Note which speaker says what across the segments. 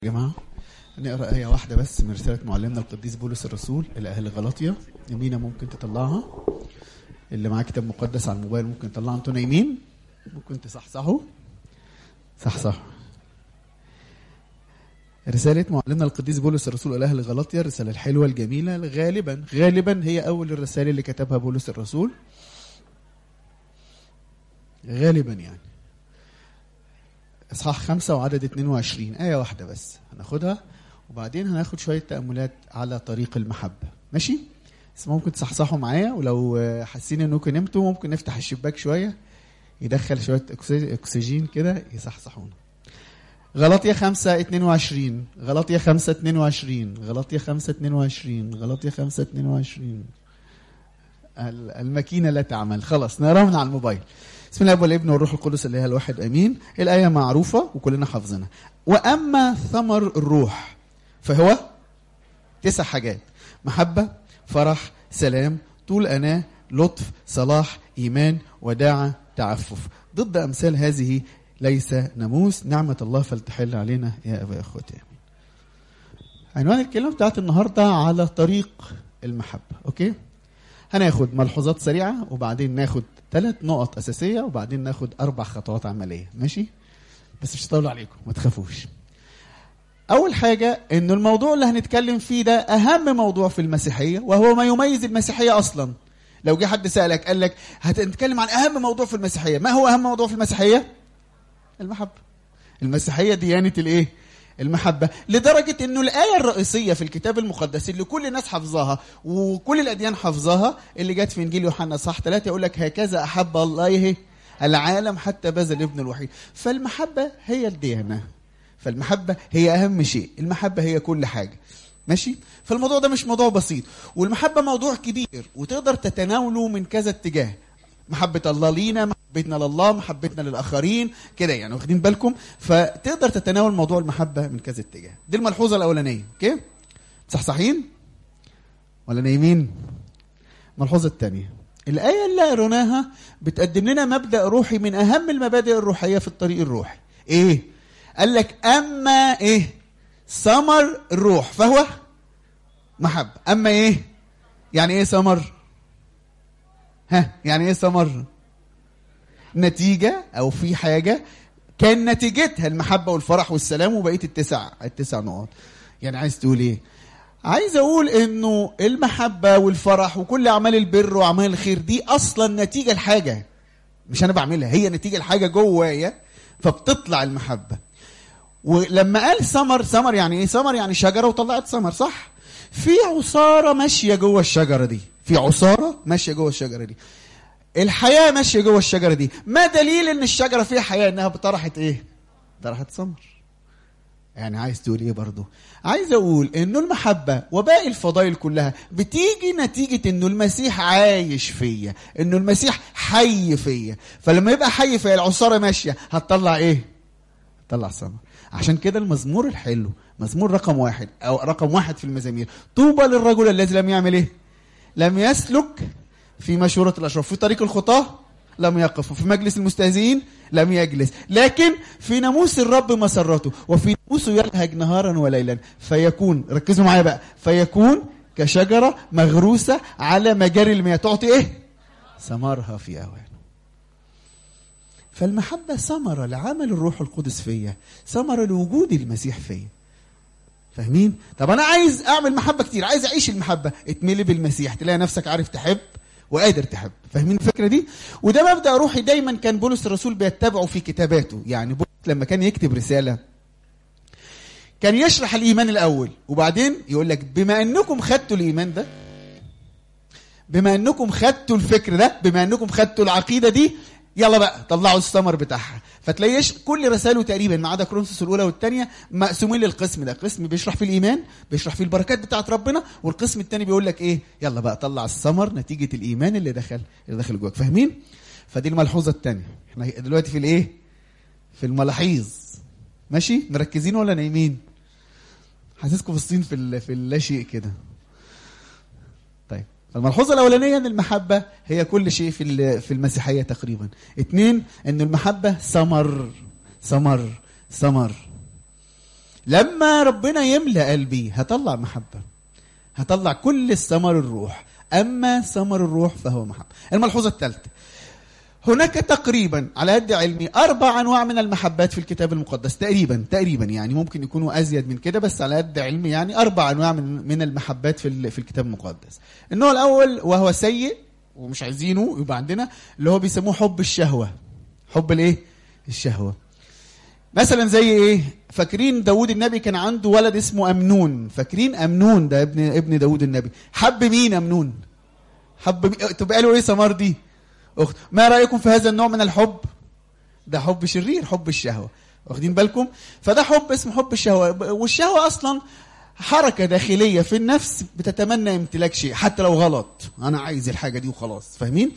Speaker 1: يا جماعة نقرأ آية واحدة بس من رسالة معلمنا القديس بولس الرسول إلى أهل غلطية يمينة ممكن تطلعها اللي معاه كتاب مقدس على الموبايل ممكن تطلعها انتوا نايمين ممكن تصحصحوا صحصحوا رسالة معلمنا القديس بولس الرسول إلى أهل غلطية الرسالة الحلوة الجميلة غالبا غالبا هي أول الرسائل اللي كتبها بولس الرسول غالبا يعني اصحاح خمسة وعدد 22 آية واحدة بس هناخدها وبعدين هناخد شوية تأملات على طريق المحبة ماشي؟ بس ممكن تصحصحوا معايا ولو حاسين انكم نمتوا ممكن نفتح الشباك شوية يدخل شوية أكسجين كده يصحصحونا غلطية خمسة 22 غلطية خمسة 22 غلطية خمسة 22 غلطية خمسة 22 الماكينة لا تعمل خلاص نقراها من على الموبايل بسم الله والابن والروح القدس اللي هي الواحد امين الايه معروفه وكلنا حافظينها واما ثمر الروح فهو تسع حاجات محبه فرح سلام طول اناه لطف صلاح ايمان وداعه تعفف ضد امثال هذه ليس ناموس نعمه الله فلتحل علينا يا ابا اخوتي عنوان الكلمه بتاعت النهارده على طريق المحبه اوكي هناخد ملحوظات سريعه وبعدين ناخد ثلاث نقط اساسيه وبعدين ناخد اربع خطوات عمليه ماشي بس مش هطول عليكم ما تخافوش اول حاجه انه الموضوع اللي هنتكلم فيه ده اهم موضوع في المسيحيه وهو ما يميز المسيحيه اصلا لو جه حد سالك قال لك هنتكلم عن اهم موضوع في المسيحيه ما هو اهم موضوع في المسيحيه المحبه المسيحيه ديانه الايه المحبة لدرجة انه الآية الرئيسية في الكتاب المقدس اللي كل الناس حافظاها وكل الأديان حافظاها اللي جت في إنجيل يوحنا صح ثلاثة يقول لك هكذا أحب الله العالم حتى بذل ابن الوحيد فالمحبة هي الديانة فالمحبة هي أهم شيء المحبة هي كل حاجة ماشي فالموضوع ده مش موضوع بسيط والمحبة موضوع كبير وتقدر تتناوله من كذا اتجاه محبة الله لينا محبتنا لله محبتنا للآخرين كده يعني واخدين بالكم فتقدر تتناول موضوع المحبة من كذا اتجاه دي الملحوظة الأولانية اوكي صحصحين ولا نايمين الملحوظة الثانية الآية اللي قريناها بتقدم لنا مبدأ روحي من أهم المبادئ الروحية في الطريق الروحي إيه قال لك أما إيه ثمر الروح فهو محبة أما إيه يعني إيه ثمر ها يعني ايه ثمر نتيجه او في حاجه كان نتيجتها المحبه والفرح والسلام وبقيه التسع التسع نقاط يعني عايز تقول ايه عايز اقول انه المحبه والفرح وكل اعمال البر واعمال الخير دي اصلا نتيجه لحاجه مش انا بعملها هي نتيجه لحاجه جوايا فبتطلع المحبه ولما قال ثمر ثمر يعني ايه ثمر يعني شجره وطلعت ثمر صح في عصاره ماشيه جوه الشجره دي في عصاره ماشيه جوه الشجره دي الحياه ماشيه جوه الشجره دي ما دليل ان الشجره فيها حياه انها طرحت ايه طرحت ثمر يعني عايز تقول ايه برضو عايز اقول انه المحبه وباقي الفضائل كلها بتيجي نتيجه انه المسيح عايش فيا انه المسيح حي فيا فلما يبقى حي فيا العصاره ماشيه هتطلع ايه هتطلع ثمر عشان كده المزمور الحلو مزمور رقم واحد او رقم واحد في المزامير طوبى للرجل الذي لم يعمل ايه لم يسلك في مشورة الأشراف في طريق الخطاة لم يقف وفي مجلس المستهزئين لم يجلس لكن في ناموس الرب مسرته وفي ناموسه يلهج نهارا وليلا فيكون ركزوا معايا بقى فيكون كشجرة مغروسة على مجاري المياه تعطي ايه ثمرها في أوان فالمحبة ثمرة لعمل الروح القدس فيا ثمرة لوجود المسيح فيا فاهمين؟ طب انا عايز اعمل محبه كتير عايز اعيش المحبه اتملي بالمسيح تلاقي نفسك عارف تحب وقادر تحب فاهمين الفكره دي وده مبدا روحي دايما كان بولس الرسول بيتبعه في كتاباته يعني بولس لما كان يكتب رساله كان يشرح الايمان الاول وبعدين يقول لك بما انكم خدتوا الايمان ده بما انكم خدتوا الفكر ده بما انكم خدتوا العقيده دي يلا بقى طلعوا الثمر بتاعها فتلاقيش كل رساله تقريبا ما عدا كرونسوس الاولى والثانيه مقسومين للقسم ده قسم بيشرح فيه الايمان بيشرح فيه البركات بتاعت ربنا والقسم الثاني بيقول لك ايه يلا بقى طلع الثمر نتيجه الايمان اللي دخل اللي دخل جواك فاهمين فدي الملحوظه الثانيه احنا دلوقتي في الايه في الملاحيظ ماشي مركزين ولا نايمين حاسسكم في الصين في في اللا شيء كده طيب الملحوظة الأولانية أن المحبة هي كل شيء في في المسيحية تقريبا. اثنين أن المحبة ثمر ثمر ثمر لما ربنا يملأ قلبي هطلع محبة هطلع كل الثمر الروح أما ثمر الروح فهو محبة الملحوظة الثالثة هناك تقريبا على قد علمي أربع أنواع من المحبات في الكتاب المقدس تقريبا تقريبا يعني ممكن يكونوا أزيد من كده بس على قد علمي يعني أربع أنواع من من المحبات في ال- في الكتاب المقدس النوع الأول وهو سيء ومش عايزينه يبقى عندنا اللي هو بيسموه حب الشهوة حب الإيه؟ الشهوة مثلا زي ايه فاكرين داود النبي كان عنده ولد اسمه امنون فاكرين امنون ده ابن ابن داود النبي حب مين امنون حب مين تبقى له ايه ثمار دي اخت ما رايكم في هذا النوع من الحب ده حب شرير حب الشهوه واخدين بالكم فده حب اسمه حب الشهوه والشهوه اصلا حركة داخلية في النفس بتتمنى امتلاك شيء حتى لو غلط أنا عايز الحاجة دي وخلاص فاهمين؟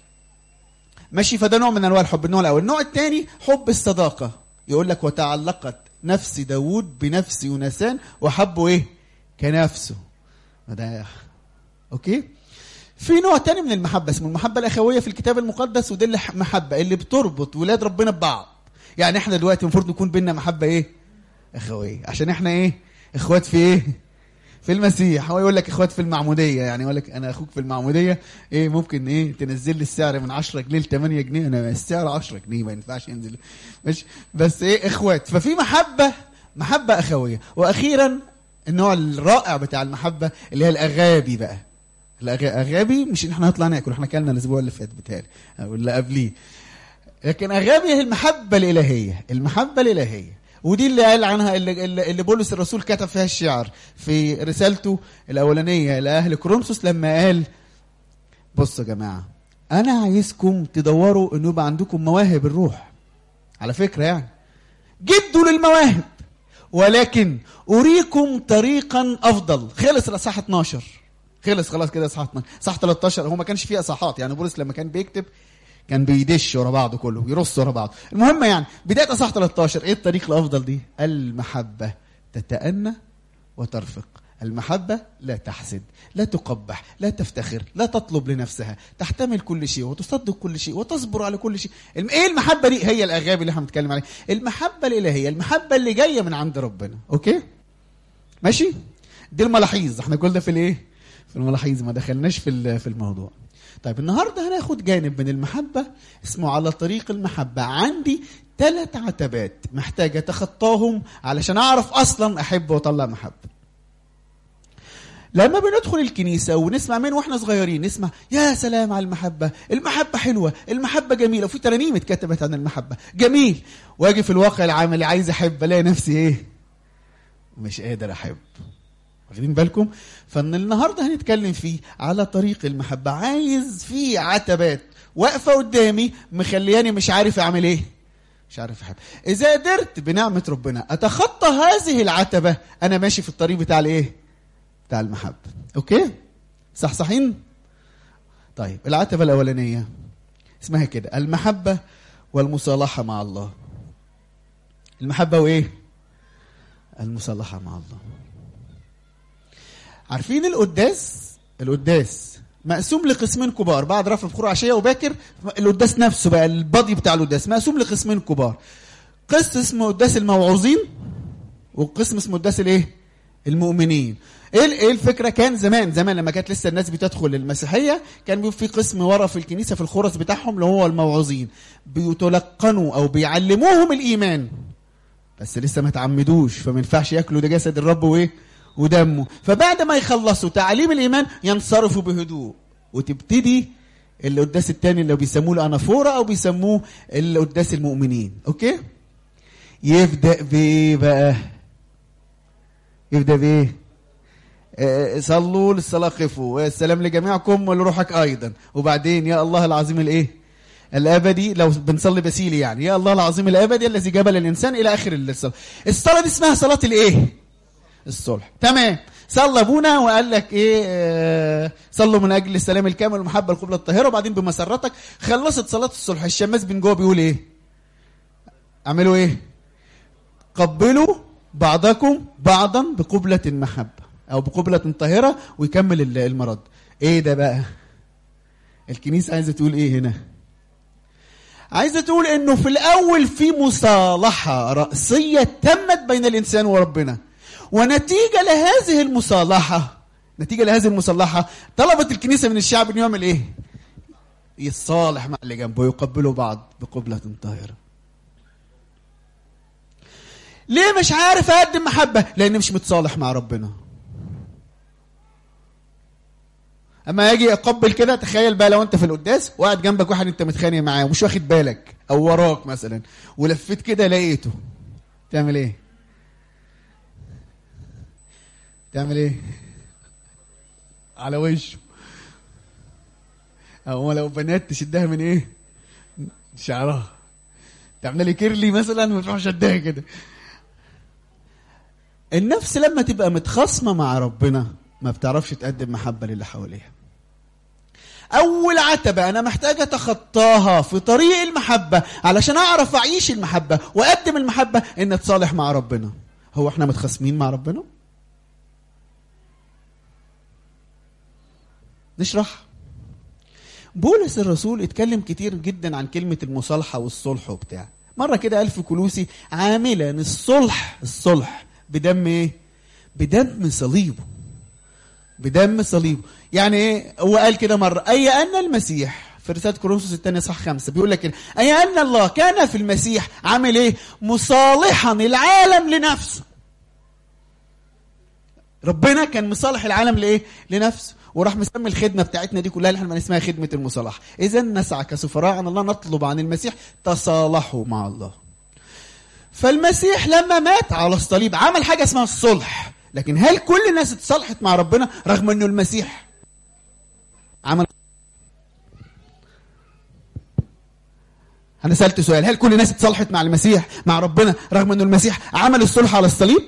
Speaker 1: ماشي فده نوع من انواع الحب النوع الاول النوع الثاني حب الصداقه يقول لك وتعلقت نفس داوود بنفس يونسان وحبه ايه كنفسه ده اوكي في نوع تاني من المحبة اسمه المحبة الأخوية في الكتاب المقدس ودي اللي محبة اللي بتربط ولاد ربنا ببعض يعني احنا دلوقتي المفروض يكون بينا محبة ايه أخوية عشان احنا ايه اخوات في ايه في المسيح هو يقول لك اخوات في المعموديه يعني يقول لك انا اخوك في المعموديه ايه ممكن ايه تنزل لي السعر من 10 جنيه ل 8 جنيه انا السعر 10 جنيه ما ينفعش ينزل مش بس ايه اخوات ففي محبه محبه اخويه واخيرا النوع الرائع بتاع المحبه اللي هي الاغابي بقى الاغابي مش ان احنا هنطلع ناكل احنا كلنا الاسبوع اللي فات بتاعي او اللي قبليه لكن اغابي هي المحبه الالهيه المحبه الالهيه ودي اللي قال عنها اللي, اللي اللي بولس الرسول كتب فيها الشعر في رسالته الاولانيه لاهل كورنثوس لما قال بصوا يا جماعه انا عايزكم تدوروا انه يبقى عندكم مواهب الروح على فكره يعني جدوا للمواهب ولكن اريكم طريقا افضل خلص الاصحاح 12 خلص خلاص كده اصحاح 12 اصحاح 13 هو ما كانش فيه اصحاحات يعني بولس لما كان بيكتب كان بيدش ورا بعضه كله بيرص ورا بعضه المهم يعني بدايه اصحاح 13 ايه الطريق الافضل دي المحبه تتأنى وترفق المحبة لا تحسد لا تقبح لا تفتخر لا تطلب لنفسها تحتمل كل شيء وتصدق كل شيء وتصبر على كل شيء الم- ايه المحبة دي هي الأغابي اللي احنا بنتكلم عليها المحبة الإلهية المحبة اللي جاية من عند ربنا أوكي ماشي دي الملاحظ احنا كل ده في الايه في الملاحظ ما دخلناش في ال- في الموضوع طيب النهارده هناخد جانب من المحبة اسمه على طريق المحبة عندي ثلاث عتبات محتاج اتخطاهم علشان اعرف اصلا احب واطلع محبة لما بندخل الكنيسة ونسمع من واحنا صغيرين نسمع يا سلام على المحبة المحبة حلوة المحبة جميلة وفي ترانيم اتكتبت عن المحبة جميل واجي في الواقع العملي عايز احب الاقي نفسي ايه مش قادر احب واخدين بالكم فان النهارده هنتكلم فيه على طريق المحبه عايز في عتبات واقفه قدامي مخلياني مش عارف اعمل ايه مش عارف احب اذا قدرت بنعمه ربنا اتخطى هذه العتبه انا ماشي في الطريق بتاع الايه بتاع المحبه اوكي صح صحين طيب العتبه الاولانيه اسمها كده المحبه والمصالحه مع الله المحبه وايه المصالحه مع الله عارفين القداس القداس مقسوم لقسمين كبار بعد رفع بخور عشيه وباكر القداس نفسه بقى البادي بتاع القداس مقسوم لقسمين كبار قسم اسمه قداس الموعوظين وقسم اسمه قداس الايه المؤمنين ايه ايه الفكره كان زمان زمان لما كانت لسه الناس بتدخل المسيحيه كان بيبقى في قسم ورا في الكنيسه في الخرس بتاعهم اللي هو الموعوظين بيتلقنوا او بيعلموهم الايمان بس لسه ما تعمدوش فما ينفعش ياكلوا ده جسد الرب وايه ودمه فبعد ما يخلصوا تعليم الايمان ينصرفوا بهدوء وتبتدي القداس الثاني اللي بيسموه الانافوره او بيسموه القداس المؤمنين اوكي يبدا بايه بقى يبدا بايه آه، صلوا للصلاه خفوا السلام لجميعكم ولروحك ايضا وبعدين يا الله العظيم الايه الابدي لو بنصلي بسيلي يعني يا الله العظيم الابدي الذي جبل الانسان الى اخر الصلاه الصلاه دي اسمها صلاه الايه الصلح تمام صلى ابونا وقال لك ايه آه، صلوا من اجل السلام الكامل والمحبه القبله الطاهره وبعدين بمسرتك خلصت صلاه الصلح الشماس بن جوه بيقول ايه اعملوا ايه قبلوا بعضكم بعضا بقبله محبه او بقبله طاهره ويكمل ال- المرض ايه ده بقى الكنيسه عايزه تقول ايه هنا عايزه تقول انه في الاول في مصالحه راسيه تمت بين الانسان وربنا ونتيجه لهذه المصالحه نتيجه لهذه المصالحه طلبت الكنيسه من الشعب انه يعمل ايه يتصالح مع اللي جنبه ويقبلوا بعض بقبله طاهره ليه مش عارف اقدم محبه لان مش متصالح مع ربنا اما اجي اقبل كده تخيل بقى لو انت في القداس وقعد جنبك واحد انت متخانق معاه ومش واخد بالك او وراك مثلا ولفيت كده لقيته تعمل ايه تعمل ايه على وشه او لو بنات تشدها من ايه شعرها تعمل لي كيرلي مثلا وتروح شدها كده النفس لما تبقى متخاصمه مع ربنا ما بتعرفش تقدم محبه للي حواليها اول عتبه انا محتاج اتخطاها في طريق المحبه علشان اعرف اعيش المحبه واقدم المحبه ان اتصالح مع ربنا هو احنا متخاصمين مع ربنا نشرح بولس الرسول اتكلم كتير جدا عن كلمة المصالحة والصلح وبتاع مرة كده قال في كلوسي عاملا الصلح الصلح بدم ايه بدم صليبه بدم صليبه يعني ايه هو قال كده مرة أي أن المسيح في رسالة كورنثوس الثانية صح خمسة بيقول لك كده أي أن الله كان في المسيح عامل ايه مصالحا العالم لنفسه ربنا كان مصالح العالم لايه لنفسه وراح مسمي الخدمه بتاعتنا دي كلها اللي احنا اسمها خدمه المصالحه اذا نسعى كسفراء عن الله نطلب عن المسيح تصالحوا مع الله فالمسيح لما مات على الصليب عمل حاجه اسمها الصلح لكن هل كل الناس اتصالحت مع ربنا رغم انه المسيح عمل انا سالت سؤال هل كل الناس اتصالحت مع المسيح مع ربنا رغم انه المسيح عمل الصلح على الصليب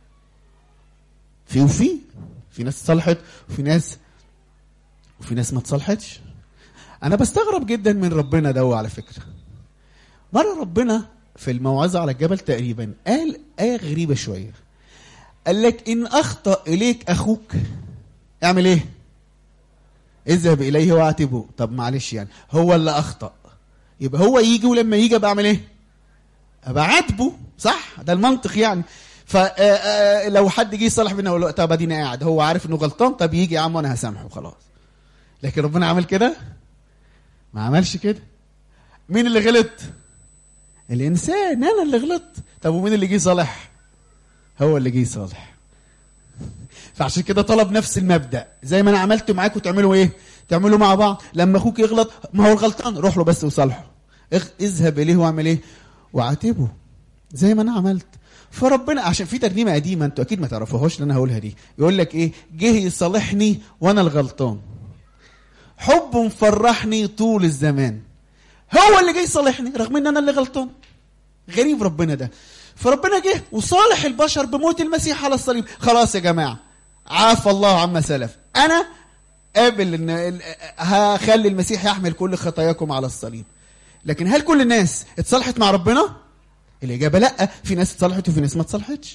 Speaker 1: في وفي في ناس اتصالحت وفي ناس وفي ناس ما اتصالحتش انا بستغرب جدا من ربنا ده على فكره مره ربنا في الموعظه على الجبل تقريبا قال ايه غريبه شويه قال لك ان اخطا اليك اخوك اعمل ايه اذهب اليه واعتبه طب معلش يعني هو اللي اخطا يبقى هو يجي ولما يجي ابقى اعمل ايه ابقى عاتبه صح ده المنطق يعني فلو حد جه يصالح بينا اقول له طب ادينا قاعد هو عارف انه غلطان طب يجي يا عم وانا هسامحه خلاص لكن ربنا عمل كده ما عملش كده مين اللي غلط الانسان انا اللي غلط طب ومين اللي جه يصالح هو اللي جه يصالح فعشان كده طلب نفس المبدا زي ما انا عملت معاكم تعملوا ايه تعملوا مع بعض لما اخوك يغلط ما هو الغلطان روح له بس وصالحه اذهب اليه واعمل ايه وعاتبه زي ما انا عملت فربنا عشان في ترنيمه قديمه انتوا اكيد ما تعرفوهاش اللي انا هقولها دي يقول لك ايه جه يصالحني وانا الغلطان حب مفرحني طول الزمان هو اللي جاي يصالحني رغم ان انا اللي غلطان غريب ربنا ده فربنا جه وصالح البشر بموت المسيح على الصليب خلاص يا جماعه عافى الله عما سلف انا قابل ان هخلي المسيح يحمل كل خطاياكم على الصليب لكن هل كل الناس اتصالحت مع ربنا الإجابة لأ في ناس اتصالحت وفي ناس ما اتصالحتش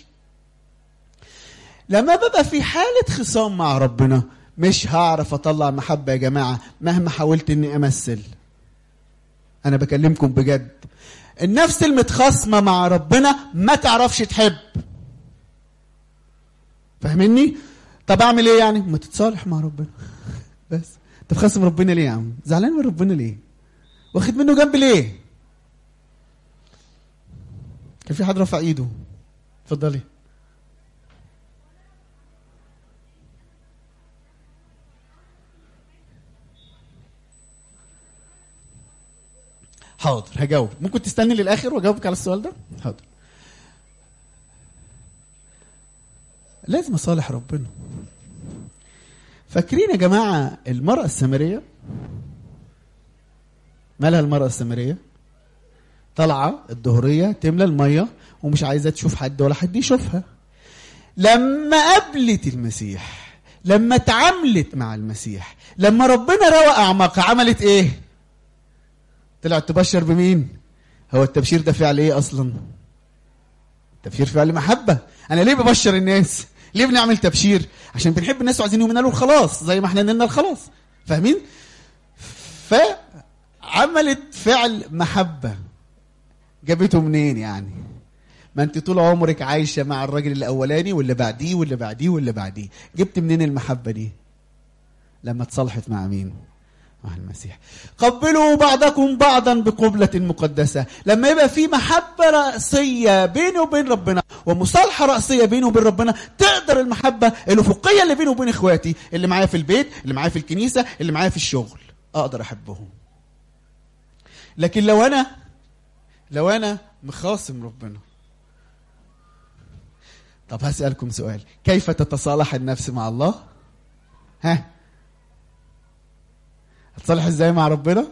Speaker 1: لما ببقى في حالة خصام مع ربنا مش هعرف أطلع محبة يا جماعة مهما حاولت إني أمثل أنا بكلمكم بجد النفس المتخاصمة مع ربنا ما تعرفش تحب فاهمني؟ طب أعمل إيه يعني؟ ما تتصالح مع ربنا بس طب خاصم ربنا ليه يا عم؟ زعلان من ربنا ليه؟ واخد منه جنب ليه؟ كان في حد رفع ايده اتفضلي حاضر هجاوب ممكن تستني للاخر واجاوبك على السؤال ده حاضر لازم اصالح ربنا فاكرين يا جماعه المراه السامريه مالها المراه السامريه طالعه الظهريه تملى الميه ومش عايزه تشوف حد ولا حد يشوفها لما قابلت المسيح لما اتعاملت مع المسيح لما ربنا روى اعماقها عملت ايه طلعت تبشر بمين هو التبشير ده فعل ايه اصلا التبشير فعل محبه انا ليه ببشر الناس ليه بنعمل تبشير عشان بنحب الناس وعايزين ينالوا الخلاص زي ما احنا نلنا الخلاص فاهمين ف عملت فعل محبة جابته منين يعني ما انت طول عمرك عايشة مع الراجل الأولاني واللي بعديه واللي بعديه واللي بعديه جبت منين المحبة دي لما تصالحت مع مين مع المسيح قبلوا بعضكم بعضا بقبلة مقدسة لما يبقى في محبة رأسية بيني وبين ربنا ومصالحة رأسية بيني وبين ربنا تقدر المحبة الأفقية اللي بيني وبين إخواتي اللي معايا في البيت اللي معايا في الكنيسة اللي معايا في الشغل أقدر أحبهم لكن لو أنا لو أنا مخاصم ربنا طب هسألكم سؤال كيف تتصالح النفس مع الله ها هتصالح ازاي مع ربنا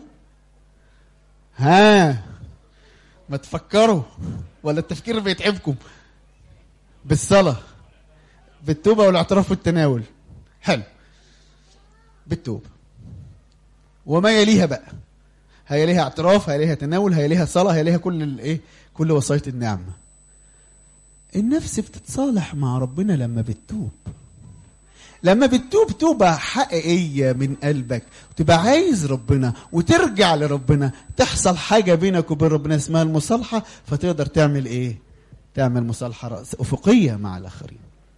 Speaker 1: ها ما تفكروا ولا التفكير بيتعبكم بالصلاة بالتوبة والاعتراف والتناول حلو بالتوبة وما يليها بقى هيليها اعتراف هيليها تناول هيليها صلاة هيليها كل الايه كل وصاية النعمة النفس بتتصالح مع ربنا لما بتتوب لما بتتوب توبة حقيقية من قلبك وتبقى عايز ربنا وترجع لربنا تحصل حاجة بينك وبين ربنا اسمها المصالحة فتقدر تعمل ايه تعمل مصالحة رأس أفقية مع الآخرين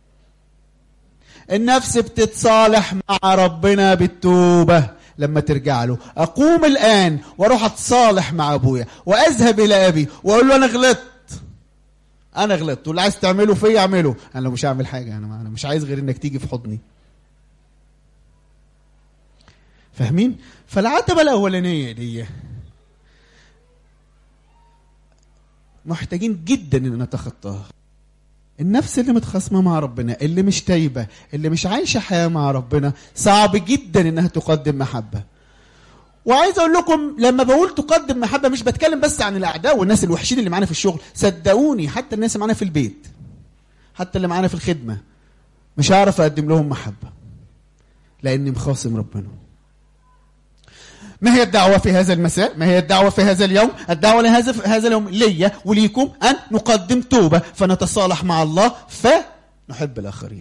Speaker 1: النفس بتتصالح مع ربنا بالتوبة لما ترجع له أقوم الآن وأروح أتصالح مع أبويا وأذهب إلى أبي وأقول له أنا غلطت انا غلطت واللي عايز تعمله فيا اعمله انا لو مش هعمل حاجه انا انا مش عايز غير انك تيجي في حضني فاهمين فالعتبه الاولانيه دي محتاجين جدا ان نتخطاها النفس اللي متخاصمه مع ربنا اللي مش تايبه اللي مش عايشه حياه مع ربنا صعب جدا انها تقدم محبه وعايز اقول لكم لما بقول تقدم محبه مش بتكلم بس عن الاعداء والناس الوحشين اللي معانا في الشغل صدقوني حتى الناس اللي معانا في البيت حتى اللي معانا في الخدمه مش هعرف اقدم لهم محبه لاني مخاصم ربنا ما هي الدعوة في هذا المساء؟ ما هي الدعوة في هذا اليوم؟ الدعوة لهذا في هذا اليوم ليا وليكم أن نقدم توبة فنتصالح مع الله فنحب الآخرين.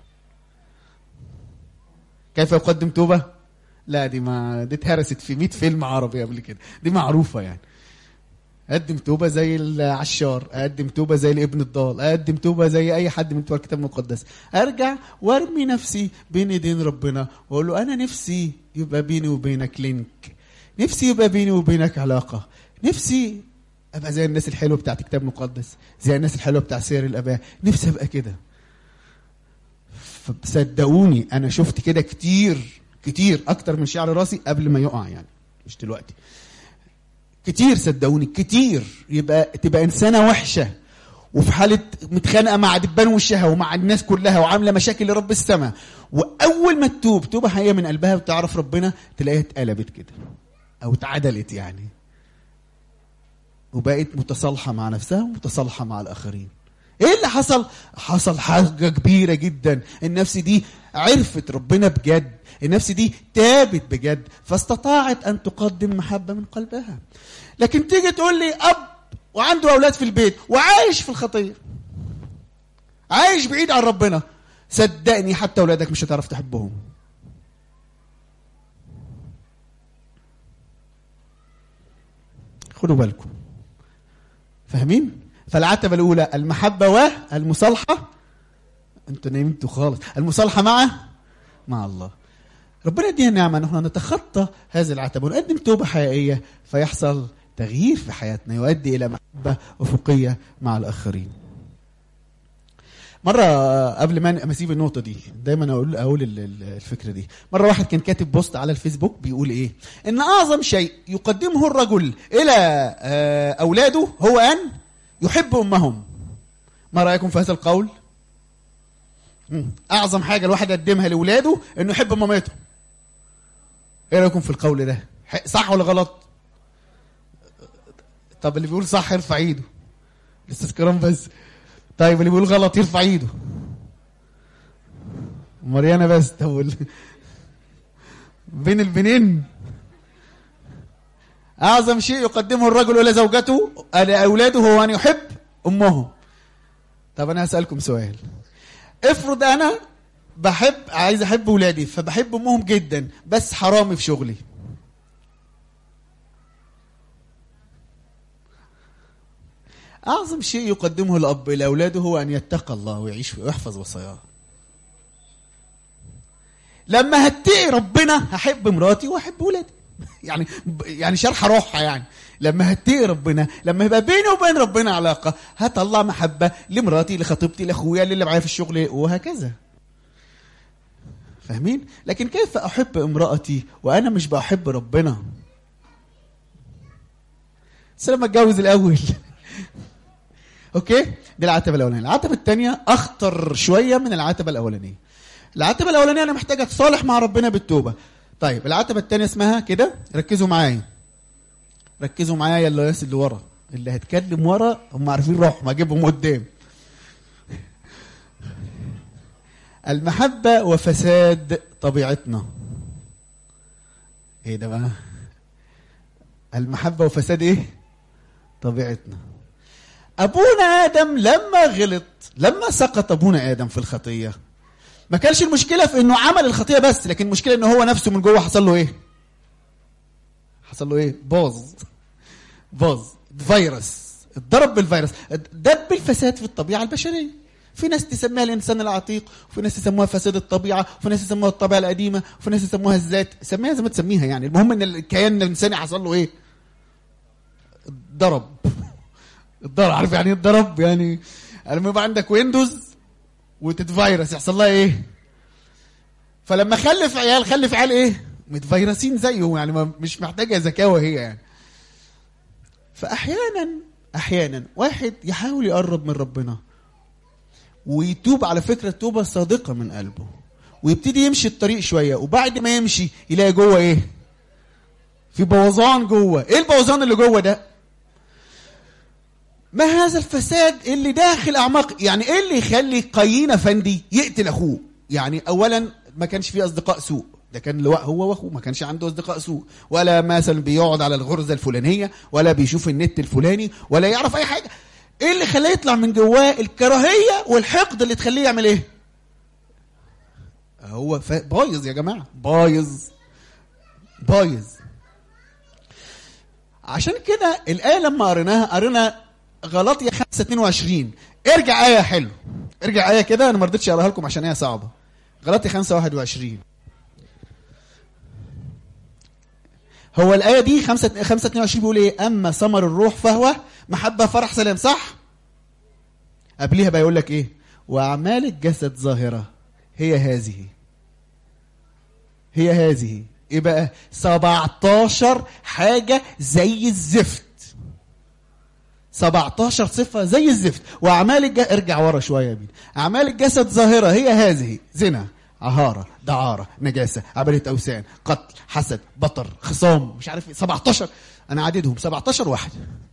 Speaker 1: كيف يقدم توبة؟ لا دي ما دي اتهرست في 100 فيلم عربي قبل كده دي معروفه يعني اقدم توبه زي العشار اقدم توبه زي الابن الضال اقدم توبه زي اي حد من بتوع الكتاب المقدس ارجع وارمي نفسي بين ايدين ربنا واقول له انا نفسي يبقى بيني وبينك لينك نفسي يبقى بيني وبينك علاقه نفسي ابقى زي الناس الحلوه بتاعت الكتاب المقدس زي الناس الحلوه بتاع سير الاباء نفسي ابقى كده صدقوني انا شفت كده كتير كتير اكتر من شعر راسي قبل ما يقع يعني مش دلوقتي كتير صدقوني كتير يبقى تبقى انسانه وحشه وفي حاله متخانقه مع دبان وشها ومع الناس كلها وعامله مشاكل لرب السماء واول ما تتوب توبه حقيقيه من قلبها وتعرف ربنا تلاقيها اتقلبت كده او اتعدلت يعني وبقت متصالحه مع نفسها ومتصالحه مع الاخرين ايه اللي حصل حصل حاجه كبيره جدا النفس دي عرفت ربنا بجد النفس دي تابت بجد فاستطاعت ان تقدم محبه من قلبها لكن تيجي تقول لي اب وعنده اولاد في البيت وعايش في الخطيه عايش بعيد عن ربنا صدقني حتى اولادك مش هتعرف تحبهم خدوا بالكم فاهمين فالعتبه الاولى المحبه والمصالحه انتوا نايمتوا خالص المصالحه مع مع الله ربنا يدينا نعمه ان احنا نتخطى هذه العتبه ونقدم توبه حقيقيه فيحصل تغيير في حياتنا يؤدي الى محبه افقيه مع الاخرين مرة قبل ما اسيب النقطة دي دايما اقول اقول الفكرة دي، مرة واحد كان كاتب بوست على الفيسبوك بيقول ايه؟ ان اعظم شيء يقدمه الرجل الى اولاده هو ان يحب امهم. ما رايكم في هذا القول؟ اعظم حاجة الواحد يقدمها لاولاده انه يحب مامته. ايه رايكم في القول ده؟ صح ولا غلط؟ طب اللي بيقول صح يرفع ايده. الاستذكاران بس. طيب اللي بيقول غلط يرفع ايده مريانة بس طب بين البنين أعظم شيء يقدمه الرجل إلى زوجته إلى أولاده هو أن يحب أمهم طب أنا هسألكم سؤال افرض أنا بحب عايز أحب أولادي فبحب أمهم جدا بس حرامي في شغلي اعظم شيء يقدمه الاب لاولاده هو ان يتقى الله ويعيش ويحفظ وصاياه لما هتقي ربنا هحب مراتي واحب ولادي يعني يعني شرح روحها يعني لما هتقي ربنا لما يبقى بيني وبين ربنا علاقه هطلع محبه لمراتي لخطيبتي لاخويا للي معايا في الشغل وهكذا فاهمين لكن كيف احب امراتي وانا مش بحب ربنا بس لما اتجوز الاول اوكي دي العتبه الاولانيه العتبه الثانيه اخطر شويه من العتبه الاولانيه العتبه الاولانيه انا محتاج اتصالح مع ربنا بالتوبه طيب العتبه الثانيه اسمها كده ركزوا معايا ركزوا معايا يا الناس اللي ورا اللي هتكلم ورا هم عارفين روحهم هجيبهم قدام المحبة وفساد طبيعتنا ايه ده بقى المحبة وفساد ايه طبيعتنا ابونا ادم لما غلط لما سقط ابونا ادم في الخطية ما كانش المشكلة في انه عمل الخطية بس لكن المشكلة انه هو نفسه من جوه حصل له ايه حصل له ايه باظ باظ فيروس اتضرب بالفيروس دب الفساد في الطبيعة البشرية في ناس تسميها الانسان العتيق وفي ناس يسموها فساد الطبيعه وفي ناس يسموها الطبيعه القديمه وفي ناس يسموها الذات سميها زي ما تسميها يعني المهم ان الكيان الانساني حصل له ايه ضرب الضرب عارف يعني ايه الضرب يعني لما يبقى عندك ويندوز وتتفيروس يحصل لها ايه فلما خلف عيال خلف عيال ايه متفيرسين زيه يعني ما مش محتاجه ذكاوه هي يعني فاحيانا احيانا واحد يحاول يقرب من ربنا ويتوب على فكره توبه صادقه من قلبه ويبتدي يمشي الطريق شويه وبعد ما يمشي يلاقي جوه ايه في بوظان جوه ايه البوظان اللي جوه ده ما هذا الفساد اللي داخل اعماق يعني ايه اللي يخلي قايين افندي يقتل اخوه يعني اولا ما كانش فيه اصدقاء سوء ده كان لواء هو واخوه ما كانش عنده اصدقاء سوء ولا مثلا بيقعد على الغرزه الفلانيه ولا بيشوف النت الفلاني ولا يعرف اي حاجه ايه اللي خلاه يطلع من جواه الكراهيه والحقد اللي تخليه يعمل ايه هو ف... بايظ يا جماعه بايظ بايظ عشان كده الايه لما قريناها قرينا غلطية 5 22 ارجع ايه حلو ارجع ايه كده انا ما رضيتش اقراها لكم عشان هي صعبه غلطية 5 21 هو الآية دي 5 5 22 بيقول إيه؟ أما ثمر الروح فهو محبة فرح سلام صح؟ قبليها بقى يقول لك إيه؟ وأعمال الجسد ظاهرة هي هذه هي هذه إيه بقى؟ 17 حاجة زي الزفت 17 صفة زي الزفت وأعمال الجسد ارجع ورا شوية يا بيه أعمال الجسد ظاهرة هي هذه زنا عهارة دعارة نجاسة عبادة أوثان قتل حسد بطر خصام مش عارف 17 أنا عددهم 17 واحد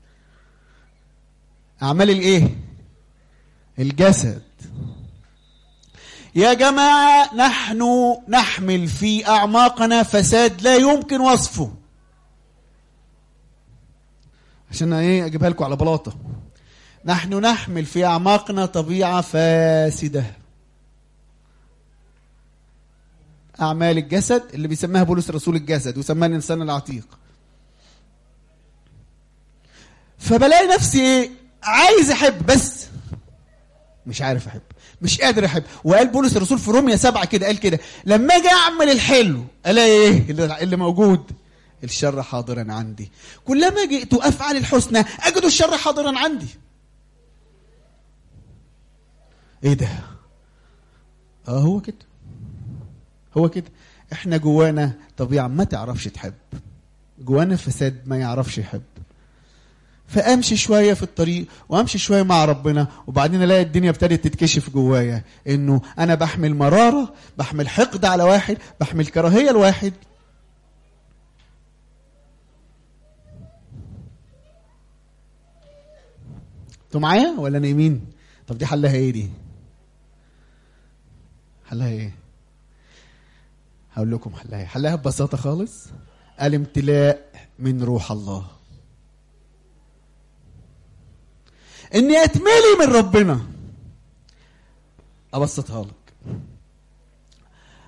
Speaker 1: أعمال الإيه الجسد يا جماعة نحن نحمل في أعماقنا فساد لا يمكن وصفه عشان ايه اجيبها لكم على بلاطه نحن نحمل في اعماقنا طبيعه فاسده اعمال الجسد اللي بيسميها بولس رسول الجسد وسماها الانسان العتيق فبلاقي نفسي ايه عايز احب بس مش عارف احب مش قادر احب وقال بولس الرسول في روميا سبعة كده قال كده لما اجي اعمل الحلو الاقي ايه اللي موجود الشر حاضرا عندي كلما جئت افعل الحسنى اجد الشر حاضرا عندي ايه ده اه هو كده هو كده احنا جوانا طبيعه ما تعرفش تحب جوانا فساد ما يعرفش يحب فامشي شويه في الطريق وامشي شويه مع ربنا وبعدين الاقي الدنيا ابتدت تتكشف جوايا انه انا بحمل مراره بحمل حقد على واحد بحمل كراهيه لواحد انتوا معايا ولا نايمين طب دي حلها ايه دي حلها ايه هقول لكم حلها ايه حلها ببساطه خالص الامتلاء من روح الله اني اتملي من ربنا ابسطها لك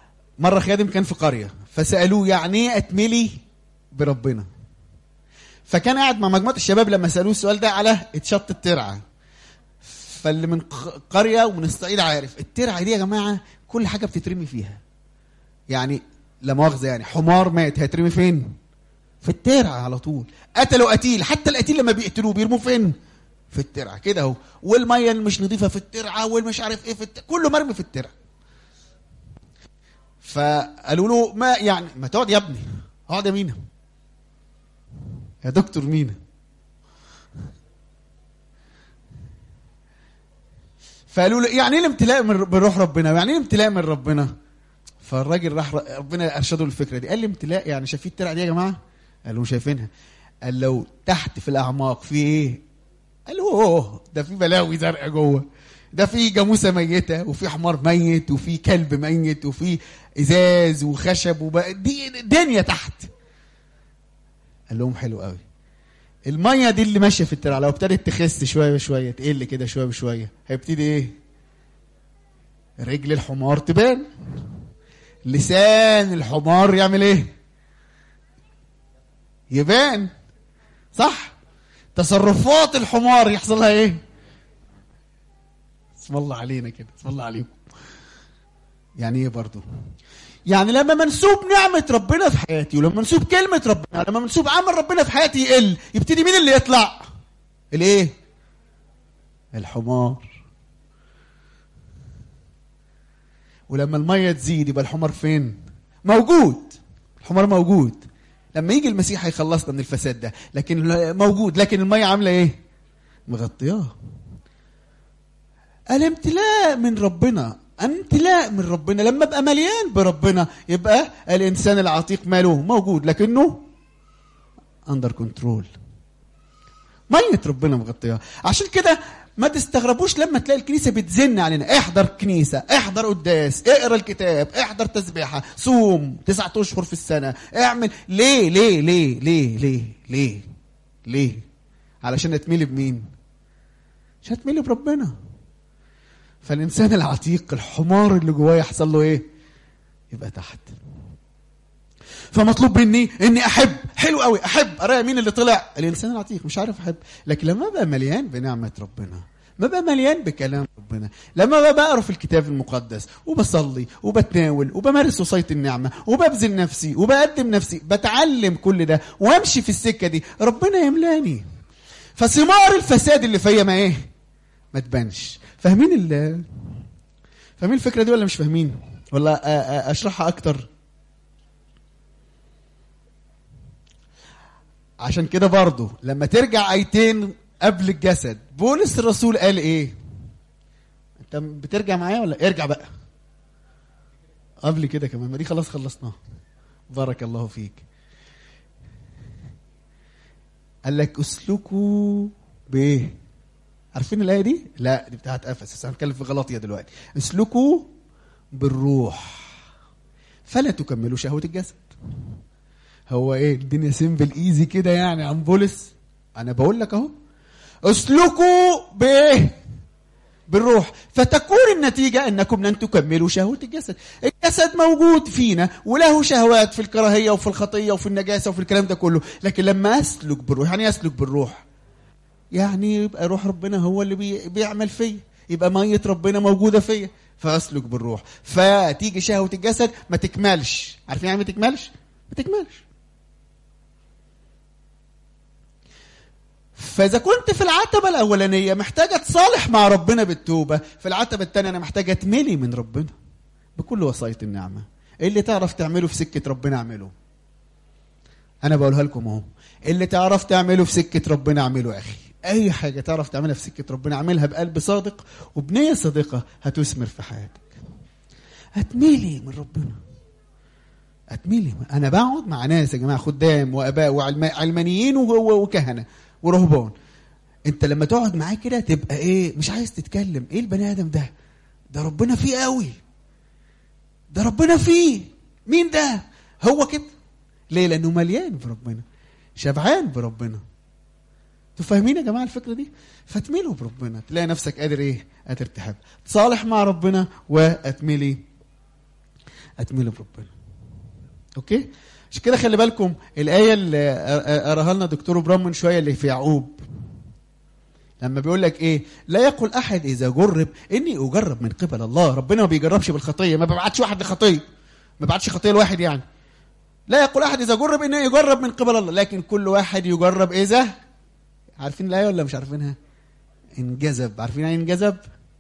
Speaker 1: مره خادم كان في قريه فسالوه يعني ايه اتملي بربنا فكان قاعد مع مجموعه الشباب لما سالوه السؤال ده على اتشط الترعه فاللي من ق- قريه ومن الصعيد عارف الترعه دي يا جماعه كل حاجه بتترمي فيها يعني لا مؤاخذه يعني حمار مات هيترمي فين في الترعه على طول قتلوا قتيل حتى القتيل لما بيقتلوه بيرموه فين في الترعه كده اهو والميه اللي مش نظيفه في الترعه والمش عارف ايه في الترعه كله مرمي في الترعه فقالوا له ما يعني ما تقعد يا ابني اقعد يا مينا يا دكتور مينا فقالوا له يعني ايه الامتلاء من من روح ربنا يعني ايه الامتلاء من ربنا فالراجل راح ربنا ارشده للفكره دي قال لي امتلاء يعني شايفين الترعه دي يا جماعه قالوا شايفينها قال لو تحت في الاعماق في ايه قال له اوه ده في بلاوي زرقاء جوه ده في جاموسه ميته وفي حمار ميت وفي كلب ميت وفي ازاز وخشب وب... دي دنيا تحت قال لهم حلو قوي الميه دي اللي ماشيه في الترعه لو ابتدت تخس شويه بشويه تقل كده شويه بشويه هيبتدي ايه رجل الحمار تبان لسان الحمار يعمل ايه يبان صح تصرفات الحمار يحصل لها ايه اسم الله علينا كده اسم الله عليكم يعني ايه برضو يعني لما منسوب نعمة ربنا في حياتي ولما منسوب كلمة ربنا لما منسوب عمل ربنا في حياتي يقل يبتدي مين اللي يطلع الايه الحمار ولما المية تزيد يبقى الحمار فين موجود الحمار موجود لما يجي المسيح هيخلصنا من الفساد ده لكن موجود لكن المية عاملة ايه مغطياه الامتلاء من ربنا امتلاء من ربنا لما ابقى مليان بربنا يبقى الانسان العتيق ماله موجود لكنه اندر كنترول ميه ربنا مغطياه عشان كده ما تستغربوش لما تلاقي الكنيسه بتزن علينا احضر كنيسه احضر قداس اقرا الكتاب احضر تسبيحه صوم تسعة اشهر في السنه اعمل ليه ليه ليه ليه ليه ليه ليه علشان اتملي بمين عشان اتملي بربنا فالانسان العتيق الحمار اللي جواه يحصل له ايه يبقى تحت فمطلوب مني اني احب حلو قوي احب ارايا مين اللي طلع الانسان العتيق مش عارف احب لكن لما ابقى مليان بنعمه ربنا ما بقى مليان بكلام ربنا لما بقى بقرا في الكتاب المقدس وبصلي وبتناول وبمارس وصايه النعمه وببذل نفسي وبقدم نفسي بتعلم كل ده وامشي في السكه دي ربنا يملاني فثمار الفساد اللي فيا ما ايه ما تبانش فاهمين ال فاهمين الفكره دي ولا مش فاهمين ولا أ- أ- اشرحها اكتر عشان كده برضو لما ترجع ايتين قبل الجسد بولس الرسول قال ايه انت بترجع معايا ولا ارجع بقى قبل كده كمان ما دي خلاص خلصناها بارك الله فيك قال لك اسلكوا بايه عارفين الايه دي لا دي بتاعت افسس هنتكلم في غلطيه دلوقتي اسلكوا بالروح فلا تكملوا شهوه الجسد هو ايه الدنيا سيمبل ايزي كده يعني عن بولس انا بقول لك اهو اسلكوا بايه بالروح فتكون النتيجة أنكم لن تكملوا شهوة الجسد الجسد موجود فينا وله شهوات في الكراهية وفي الخطية وفي النجاسة وفي الكلام ده كله لكن لما أسلك بالروح يعني أسلك بالروح يعني يبقى روح ربنا هو اللي بي بيعمل فيا يبقى مية ربنا موجودة فيا فأسلك بالروح فتيجي شهوة الجسد ما تكملش عارفين يعني ما تكملش ما تكملش فإذا كنت في العتبة الأولانية محتاجة تصالح مع ربنا بالتوبة في العتبة الثانية أنا محتاجة أتملي من ربنا بكل وصاية النعمة إيه اللي تعرف تعمله في سكة ربنا اعمله أنا بقولها لكم أهو اللي تعرف تعمله في سكة ربنا اعمله يا أخي أي حاجة تعرف تعملها في سكة ربنا اعملها بقلب صادق وبنية صادقة هتثمر في حياتك هتميلي من ربنا هتميلي أنا بقعد مع ناس يا جماعة خدام وآباء وعلمانيين وكهنة ورهبان انت لما تقعد معاه كده تبقى ايه مش عايز تتكلم ايه البني ادم ده ده ربنا فيه قوي ده ربنا فيه مين ده هو كده ليه لانه مليان بربنا شبعان بربنا انتوا فاهمين يا جماعه الفكره دي فتميلوا بربنا تلاقي نفسك قادر ايه قادر تحب تصالح مع ربنا واتملي اتملي بربنا اوكي عشان كده خلي بالكم الايه اللي قراها لنا دكتور ابرام من شويه اللي في يعقوب لما بيقول لك ايه لا يقل احد اذا جرب اني اجرب من قبل الله ربنا ما بيجربش بالخطيه ما بيبعتش واحد لخطيه ما بيبعتش خطيه لواحد يعني لا يقول احد اذا جرب انه يجرب من قبل الله لكن كل واحد يجرب اذا عارفين الايه ولا مش عارفينها انجذب عارفين يعني انجذب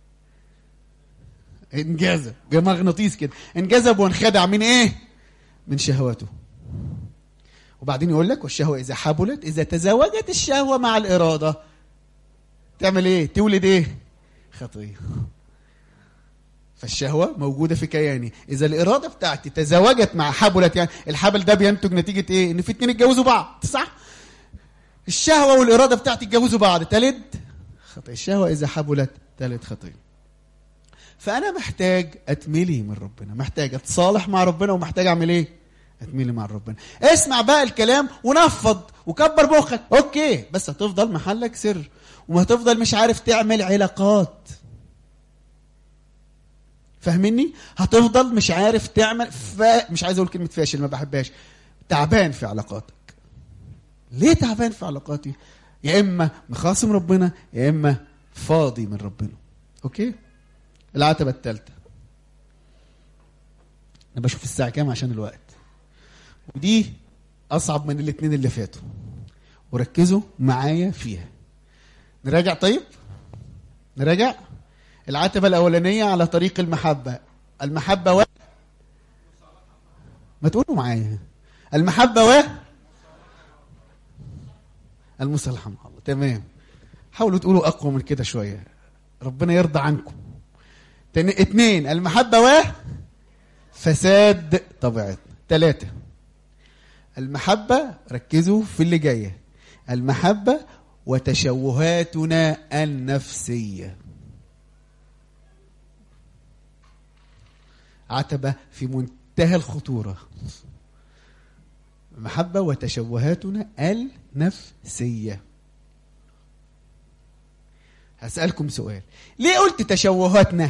Speaker 1: انجذب مغناطيس كده انجذب وانخدع من ايه من شهواته وبعدين يقول لك والشهوه اذا حبلت اذا تزاوجت الشهوه مع الاراده تعمل ايه تولد ايه خطيه فالشهوة موجودة في كياني إذا الإرادة بتاعتي تزاوجت مع حبلت يعني الحبل ده بينتج نتيجة إيه؟ إن في اتنين اتجوزوا بعض صح؟ الشهوة والإرادة بتاعتي اتجوزوا بعض تلد خطية الشهوة إذا حبلت تلد خطية فأنا محتاج أتملي من ربنا محتاج أتصالح مع ربنا ومحتاج أعمل إيه؟ أتملي مع ربنا اسمع بقى الكلام ونفض وكبر مخك أوكي بس هتفضل محلك سر وهتفضل مش عارف تعمل علاقات فاهمني هتفضل مش عارف تعمل ف... مش عايز اقول كلمه فاشل ما بحبهاش تعبان في علاقاتك ليه تعبان في علاقاتي يا اما مخاصم ربنا يا اما فاضي من ربنا اوكي العتبه الثالثه انا بشوف الساعه كام عشان الوقت ودي اصعب من الاثنين اللي فاتوا وركزوا معايا فيها نراجع طيب نراجع العتبة الأولانية على طريق المحبة المحبة و ما تقولوا معايا المحبة و المصالحة مع الله تمام حاولوا تقولوا أقوى من كده شوية ربنا يرضى عنكم تاني اتنين المحبة و فساد طبيعتنا ثلاثة المحبة ركزوا في اللي جاية المحبة وتشوهاتنا النفسيه عتبة في منتهى الخطورة المحبة وتشوهاتنا النفسية هسألكم سؤال ليه قلت تشوهاتنا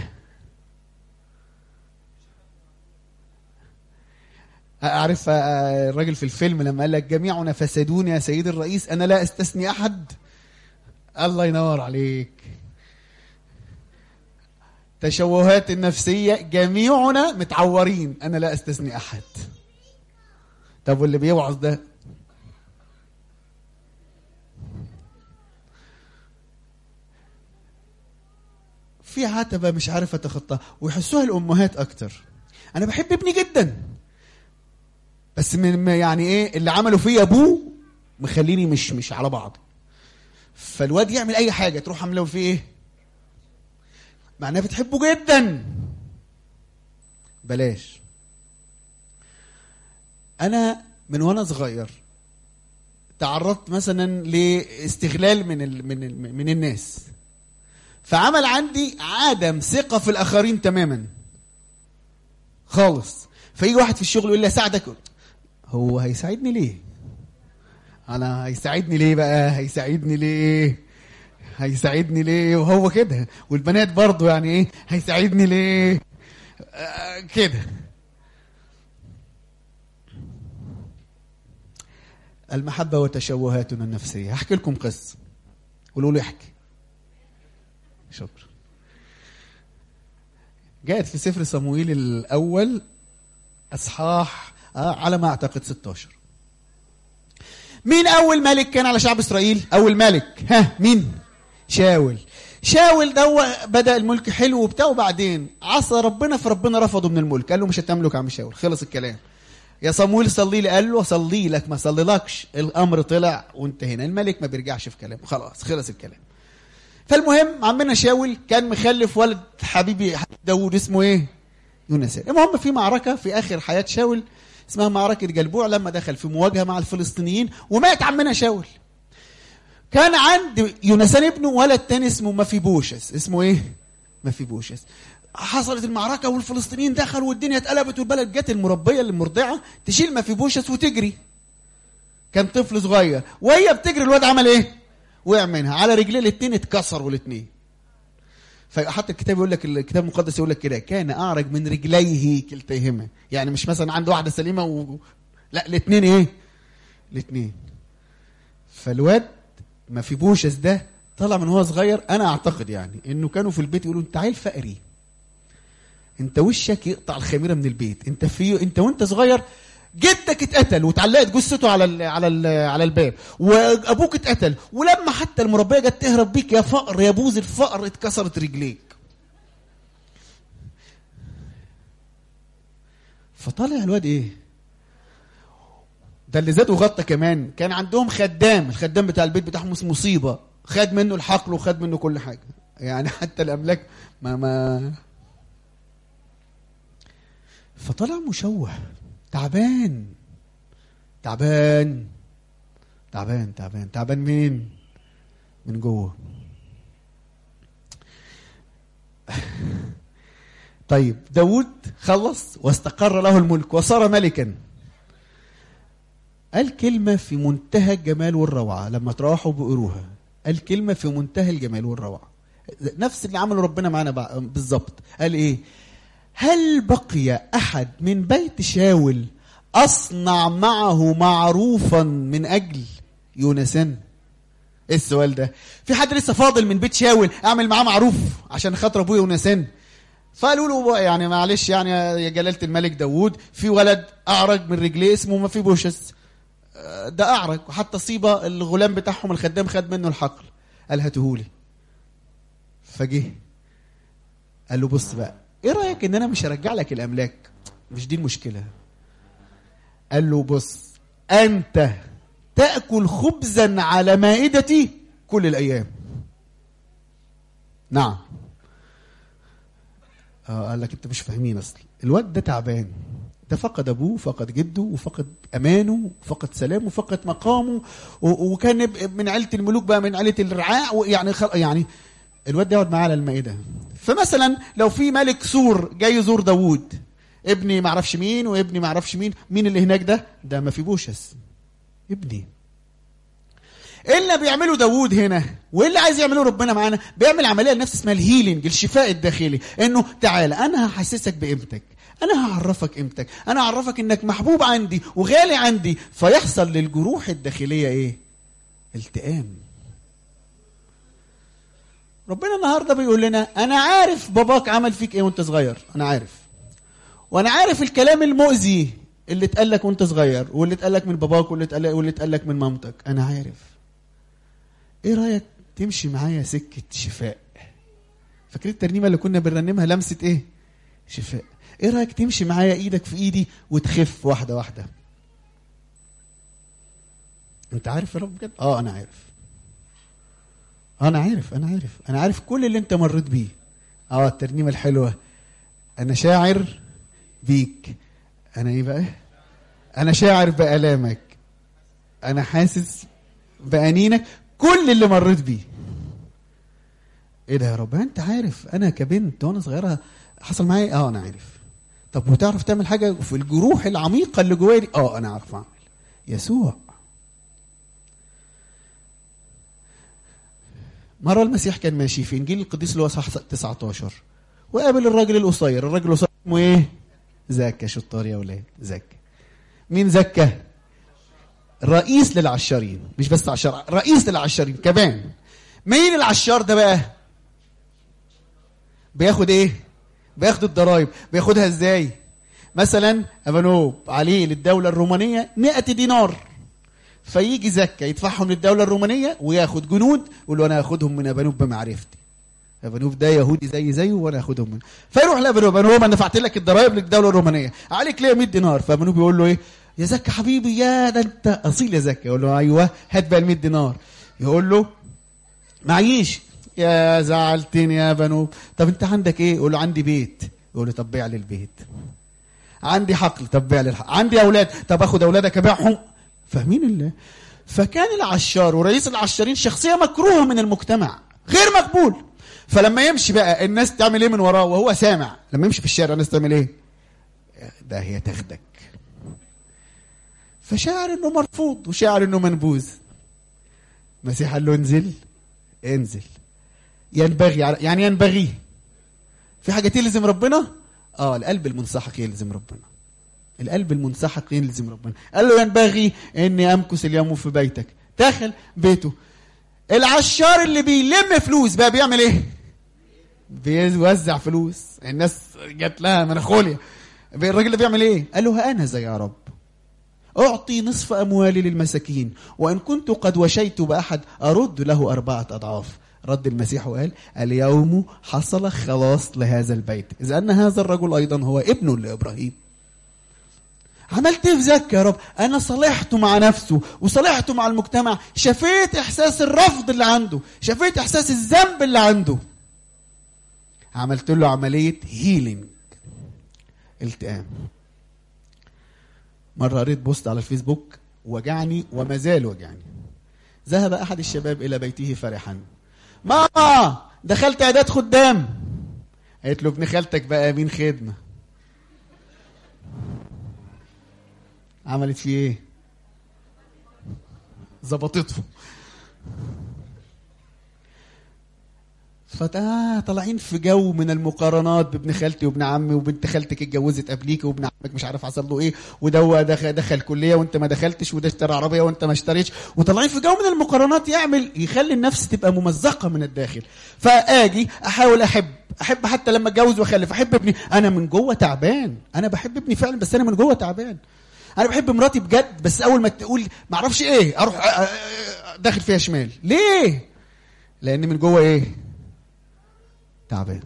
Speaker 1: أعرف الراجل في الفيلم لما قال لك جميعنا فسدون يا سيد الرئيس أنا لا أستثني أحد الله ينور عليك تشوهات النفسية جميعنا متعورين أنا لا أستثني أحد طب واللي بيوعظ ده في عتبة مش عارف أتخطاها ويحسوها الأمهات أكتر أنا بحب ابني جدا بس من يعني إيه اللي عمله فيا أبوه مخليني مش مش على بعض فالواد يعمل أي حاجة تروح عامله فيه إيه معناها بتحبه جدا بلاش انا من وانا صغير تعرضت مثلا لاستغلال من ال من ال من الناس فعمل عندي عدم ثقه في الاخرين تماما خالص فيجي واحد في الشغل يقول لي اساعدك هو هيساعدني ليه انا هيساعدني ليه بقى هيساعدني ليه هيساعدني ليه وهو كده والبنات برضو يعني ايه هيساعدني ليه آه كده المحبة وتشوهاتنا النفسية هحكي لكم قصة قولوا لي احكي شكرا جاءت في سفر صمويل الأول أصحاح آه على ما أعتقد 16 مين أول ملك كان على شعب إسرائيل أول ملك ها مين شاول شاول ده بدا الملك حلو وبتاع وبعدين عصى ربنا فربنا رفضه من الملك قال له مش هتملك يا عم شاول خلص الكلام يا صمويل صلي لي قال له صلي لك ما صليلكش الامر طلع وانتهينا الملك ما بيرجعش في كلامه خلاص خلص الكلام فالمهم عمنا شاول كان مخلف ولد حبيبي داوود اسمه ايه يونسان المهم في معركه في اخر حياه شاول اسمها معركه جلبوع لما دخل في مواجهه مع الفلسطينيين ومات عمنا شاول كان عند يونسان ابنه ولد تاني اسمه مفيبوشس اسمه ايه مفيبوشس حصلت المعركه والفلسطينيين دخلوا والدنيا اتقلبت والبلد جت المربيه اللي مرضعه تشيل مفيبوشس وتجري كان طفل صغير وهي بتجري الواد عمل ايه وقع منها على رجليه الاثنين اتكسروا الاثنين فحتى الكتاب يقول لك الكتاب المقدس يقول لك كده كان اعرج من رجليه كلتيهما يعني مش مثلا عنده واحده سليمه و... لا الاثنين ايه الاثنين فالواد ما في بوشس ده طلع من هو صغير انا اعتقد يعني انه كانوا في البيت يقولوا انت عيل فقري انت وشك يقطع الخميره من البيت انت في انت وانت صغير جدك اتقتل واتعلقت جثته على ال على ال على الباب وابوك اتقتل ولما حتى المربيه جت تهرب بيك يا فقر يا بوز الفقر اتكسرت رجليك فطالع الواد ايه ده اللي زاد وغطى كمان كان عندهم خدام الخدام بتاع البيت بتاعهم اسمه مصيبه خد منه الحقل وخد منه كل حاجه يعني حتى الاملاك ما ما فطلع مشوه تعبان تعبان تعبان تعبان تعبان مين من جوه طيب داود خلص واستقر له الملك وصار ملكا قال كلمة في منتهى الجمال والروعة لما تروحوا بقروها قال كلمة في منتهى الجمال والروعة نفس اللي عمله ربنا معانا بالظبط قال ايه هل بقي احد من بيت شاول اصنع معه معروفا من اجل يونسان ايه السؤال ده في حد لسه فاضل من بيت شاول اعمل معاه معروف عشان خاطر ابويا يونسان فقالوا له يعني معلش يعني يا جلالة الملك داوود في ولد أعرج من رجليه اسمه ما في بوشس ده أعرج وحتى صيبة الغلام بتاعهم الخدام خد منه الحقل قال هاتهولي فجه قال له بص بقى ايه رأيك ان انا مش هرجع لك الاملاك مش دي المشكلة قال له بص انت تأكل خبزا على مائدتي كل الايام نعم آه قال لك انت مش فاهمين اصلا الواد ده تعبان ده فقد ابوه فقد جده وفقد امانه وفقد سلامه وفقد مقامه وكان من عيله الملوك بقى من عيله الرعاع يعني خل... يعني الواد ده يقعد معاه على المائده فمثلا لو في ملك سور جاي يزور داوود ابني معرفش مين وابني معرفش مين مين اللي هناك ده ده ما في بوشس ابني ايه اللي بيعمله داوود هنا وايه اللي عايز يعمله ربنا معانا بيعمل عمليه لنفس اسمها الهيلينج الشفاء الداخلي انه تعالى انا هحسسك بقيمتك انا هعرفك قيمتك انا هعرفك انك محبوب عندي وغالي عندي فيحصل للجروح الداخليه ايه التئام ربنا النهارده بيقول لنا انا عارف باباك عمل فيك ايه وانت صغير انا عارف وانا عارف الكلام المؤذي اللي اتقال لك وانت صغير واللي اتقال لك من باباك واللي اتقال واللي اتقال لك من مامتك انا عارف ايه رايك تمشي معايا سكه شفاء فاكرين الترنيمه اللي كنا بنرنمها لمسه ايه شفاء ايه رايك تمشي معايا ايدك في ايدي وتخف واحده واحده انت عارف يا رب بجد اه انا عارف انا عارف انا عارف انا عارف كل اللي انت مريت بيه اه الترنيمه الحلوه انا شاعر بيك انا ايه بقى انا شاعر بالامك انا حاسس بانينك كل اللي مريت بيه ايه ده يا رب انت عارف انا كبنت وانا صغيره حصل معايا اه انا عارف طب وتعرف تعمل حاجه في الجروح العميقه اللي جوايا دي اه انا عارف اعمل يسوع مرة المسيح كان ماشي في إنجيل القديس اللي هو صح 19 وقابل الراجل القصير الراجل القصير اسمه إيه؟ زكا شطار يا ولاد زكا مين زكا؟ رئيس للعشارين مش بس عشار رئيس للعشارين كمان مين العشار ده بقى؟ بياخد ايه؟ بياخد الضرايب بياخدها ازاي؟ مثلا ابانوب عليه للدولة الرومانية 100 دينار فيجي زكا يدفعهم للدولة الرومانية وياخد جنود يقول له أنا هاخدهم من أبانوب بمعرفتي أبانوب ده يهودي زي زيه وأنا هاخدهم منه فيروح لأبانوب أبانوب أنا دفعت لك الضرايب للدولة الرومانية عليك ليه 100 دينار فأبانوب يقول له إيه يا زكا حبيبي يا ده أنت أصيل يا زكا يقول له أيوه هات بقى ال 100 دينار يقول له معيش يا زعلتني يا بنوب طب انت عندك ايه يقول له عندي بيت يقول له طب بيع لي البيت عندي حقل طب بيع لي الحقل عندي اولاد طب اخد اولادك ابيعهم فاهمين الله فكان العشار ورئيس العشارين شخصية مكروهة من المجتمع غير مقبول فلما يمشي بقى الناس تعمل ايه من وراه وهو سامع لما يمشي في الشارع الناس تعمل ايه ده هي تاخدك فشعر انه مرفوض وشعر انه منبوذ المسيح قال له انزل انزل ينبغي يعني ينبغي في حاجه تلزم ربنا اه القلب المنسحق يلزم ربنا القلب المنسحق يلزم ربنا قال له ينبغي اني امكث اليوم في بيتك دخل بيته العشار اللي بيلم فلوس بقى بيعمل ايه بيوزع فلوس الناس جات لها مناخوليا الراجل اللي بيعمل ايه قال له ها انا زي يا رب اعطي نصف اموالي للمساكين وان كنت قد وشيت باحد ارد له اربعه اضعاف رد المسيح وقال اليوم حصل خلاص لهذا البيت اذا ان هذا الرجل ايضا هو ابن لابراهيم عملت ايه في زكا يا رب انا صالحته مع نفسه وصالحته مع المجتمع شفيت احساس الرفض اللي عنده شفيت احساس الذنب اللي عنده عملت له عمليه هيلينج التئام مره قريت بوست على الفيسبوك وجعني وما زال وجعني ذهب احد الشباب الى بيته فرحا ماما دخلت اعداد خدام قالت له ابن خالتك بقى مين خدمه عملت فيه ايه ظبطته فتا طالعين في جو من المقارنات بابن خالتي وابن عمي وبنت خالتك اتجوزت قبليك وابن عمك مش عارف حصل له ايه وده دخل, دخل كليه وانت ما دخلتش وده اشترى عربيه وانت ما اشتريتش وطالعين في جو من المقارنات يعمل يخلي النفس تبقى ممزقه من الداخل فاجي احاول احب احب حتى لما اتجوز واخلف احب ابني انا من جوه تعبان انا بحب ابني فعلا بس انا من جوه تعبان انا بحب مراتي بجد بس اول ما تقول ما اعرفش ايه اروح داخل فيها شمال ليه لان من جوه ايه تعبان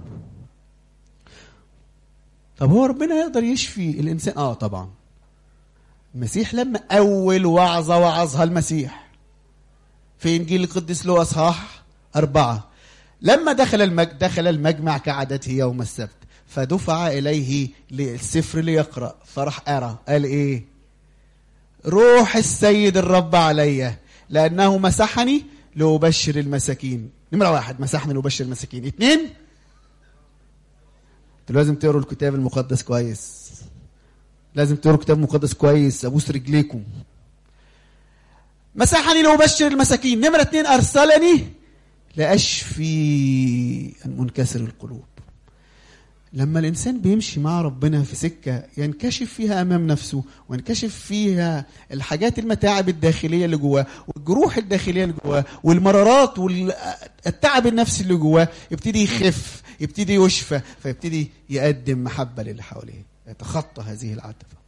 Speaker 1: طب هو ربنا يقدر يشفي الانسان اه طبعا المسيح لما اول وعظه وعظها المسيح في انجيل القديس له اصحاح اربعه لما دخل المج... دخل المجمع كعادته يوم السبت فدفع اليه السفر ليقرا فراح ارى قال ايه روح السيد الرب علي لانه مسحني لابشر المساكين نمره واحد مسحني لابشر المساكين اثنين لازم تقروا الكتاب المقدس كويس لازم تقروا الكتاب المقدس كويس ابوس رجليكم مسحني لأبشر المساكين نمرة اتنين أرسلني لأشفي المنكسر القلوب لما الإنسان بيمشي مع ربنا في سكة ينكشف فيها أمام نفسه وينكشف فيها الحاجات المتاعب الداخلية اللي جواه والجروح الداخلية اللي جواه والمرارات والتعب النفسي اللي جواه يبتدي يخف يبتدي يشفى فيبتدي يقدم محبة للي حواليه يتخطى هذه العاطفة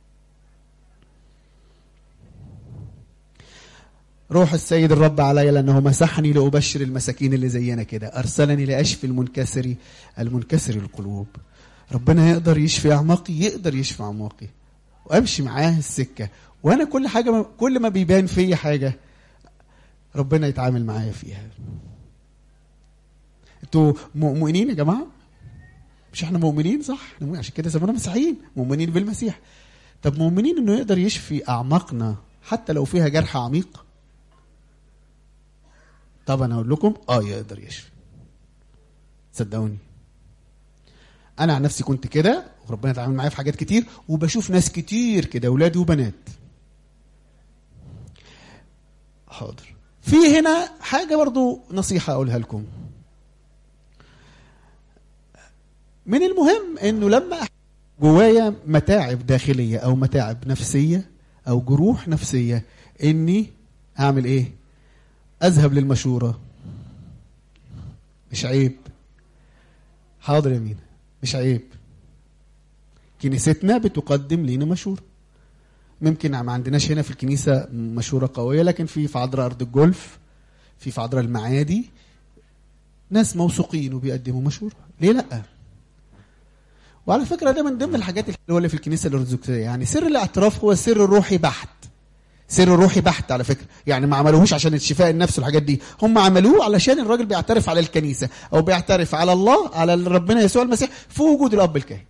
Speaker 1: روح السيد الرب علي لأنه مسحني لأبشر المساكين اللي زينا كده أرسلني لأشفي المنكسر المنكسر القلوب ربنا يقدر يشفي أعماقي يقدر يشفي أعماقي وأمشي معاه السكة وأنا كل حاجة كل ما بيبان فيا حاجة ربنا يتعامل معايا فيها انتوا مؤمنين يا جماعه مش احنا مؤمنين صح عشان كده سمونا مسيحيين مؤمنين بالمسيح طب مؤمنين انه يقدر يشفي اعماقنا حتى لو فيها جرح عميق طب انا اقول لكم اه يقدر يشفي صدقوني انا عن نفسي كنت كده وربنا اتعامل معايا في حاجات كتير وبشوف ناس كتير كده اولاد وبنات حاضر في هنا حاجه برضو نصيحه اقولها لكم من المهم انه لما جوايا متاعب داخليه او متاعب نفسيه او جروح نفسيه اني اعمل ايه اذهب للمشوره مش عيب حاضر يا مينا مش عيب كنيستنا بتقدم لنا مشوره ممكن ما عندناش هنا في الكنيسه مشوره قويه لكن في في عذراء ارض الجولف في في عذراء المعادي ناس موثوقين وبيقدموا مشوره ليه لا وعلى فكره ده من ضمن الحاجات الحلوه اللي في الكنيسه الارثوذكسيه يعني سر الاعتراف هو سر روحي بحت سر روحي بحت على فكره يعني ما عملوهوش عشان الشفاء النفس والحاجات دي هم عملوه علشان الراجل بيعترف على الكنيسه او بيعترف على الله على ربنا يسوع المسيح في وجود الاب الكاهن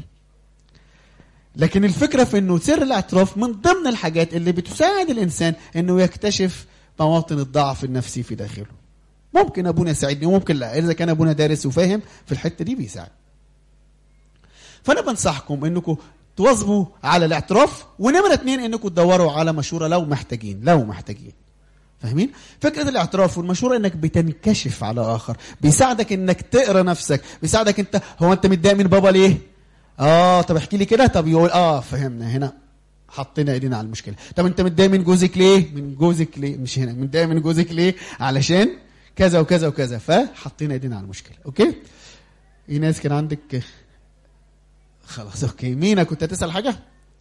Speaker 1: لكن الفكره في انه سر الاعتراف من ضمن الحاجات اللي بتساعد الانسان انه يكتشف مواطن الضعف النفسي في داخله ممكن ابونا يساعدني وممكن لا اذا كان ابونا دارس وفاهم في الحته دي بيساعد فانا بنصحكم انكم تواظبوا على الاعتراف ونمرة اتنين انكم تدوروا على مشورة لو محتاجين لو محتاجين فاهمين؟ فكرة الاعتراف والمشورة انك بتنكشف على اخر بيساعدك انك تقرا نفسك بيساعدك انت هو انت متضايق من بابا ليه؟ اه طب احكي لي كده طب يقول اه فهمنا هنا حطينا ايدينا على المشكله طب انت متضايق من جوزك ليه من جوزك ليه مش هنا متضايق من جوزك ليه علشان كذا وكذا وكذا فحطينا ايدينا على المشكله اوكي ايناس كان عندك خلاص اوكي مينا كنت هتسال حاجه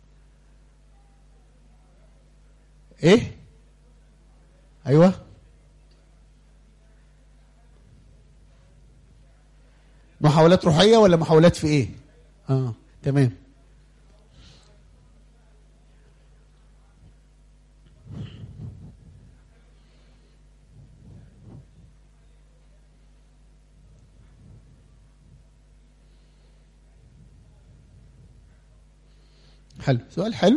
Speaker 1: ايه ايوه محاولات روحيه ولا محاولات في ايه اه تمام حلو سؤال حلو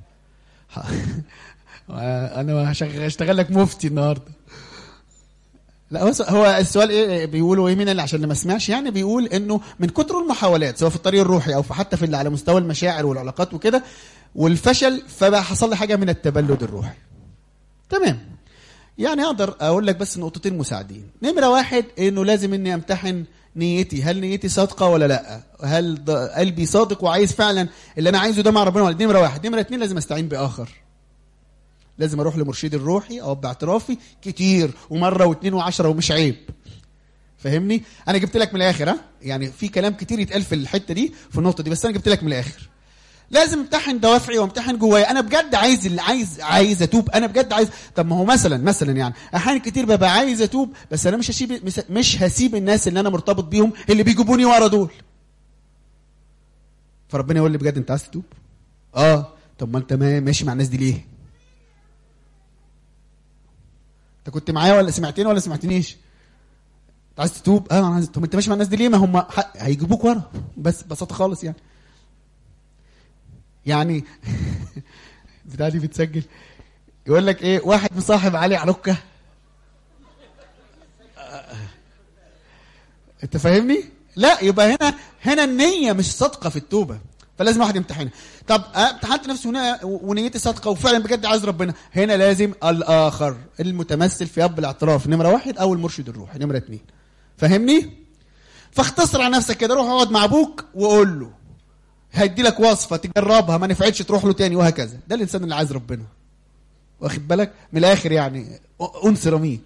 Speaker 1: انا هشغل اشتغل لك مفتي النهارده لا هو هو السؤال ايه بيقولوا ايه مين اللي عشان اللي ما سمعش يعني بيقول انه من كتر المحاولات سواء في الطريق الروحي او في حتى في اللي على مستوى المشاعر والعلاقات وكده والفشل فبقى حصل لي حاجه من التبلد الروحي تمام يعني اقدر اقول لك بس نقطتين مساعدين نمره واحد انه لازم اني امتحن نيتي هل نيتي صادقه ولا لا هل قلبي صادق وعايز فعلا اللي انا عايزه ده مع ربنا ولا نمره واحد نمره اتنين لازم استعين باخر لازم اروح لمرشدي الروحي او باعترافي كتير ومره واثنين وعشرة ومش عيب فاهمني انا جبت لك من الاخر ها يعني في كلام كتير يتقال في الحته دي في النقطه دي بس انا جبت لك من الاخر لازم امتحن دوافعي وامتحن جوايا انا بجد عايز اللي عايز عايز اتوب انا بجد عايز طب ما هو مثلا مثلا يعني احيانا كتير ببقى عايز اتوب بس انا مش هسيب مش هسيب الناس اللي انا مرتبط بيهم اللي بيجيبوني ورا دول فربنا يقول لي بجد انت عايز تتوب اه طب ما انت ماشي مع الناس دي ليه انت كنت معايا ولا سمعتني ولا سمعتنيش انت عايز تتوب اه انا عايز طب انت ماشي مع الناس دي ليه ما هم هيجيبوك ورا بس ببساطه خالص يعني يعني بتاع دي بتسجل يقول لك ايه واحد مصاحب علي علوكه انت فاهمني لا يبقى هنا هنا النيه مش صادقه في التوبه فلازم واحد يمتحنها طب امتحنت نفسي هنا ونيتي صادقه وفعلا بجد عايز ربنا هنا لازم الاخر المتمثل في اب الاعتراف نمره واحد او المرشد الروحي نمره اتنين فاهمني فاختصر على نفسك كده روح اقعد مع ابوك وقول له هيدي لك وصفه تجربها ما نفعتش تروح له تاني وهكذا ده الانسان اللي عايز ربنا واخد بالك من الاخر يعني انس رميك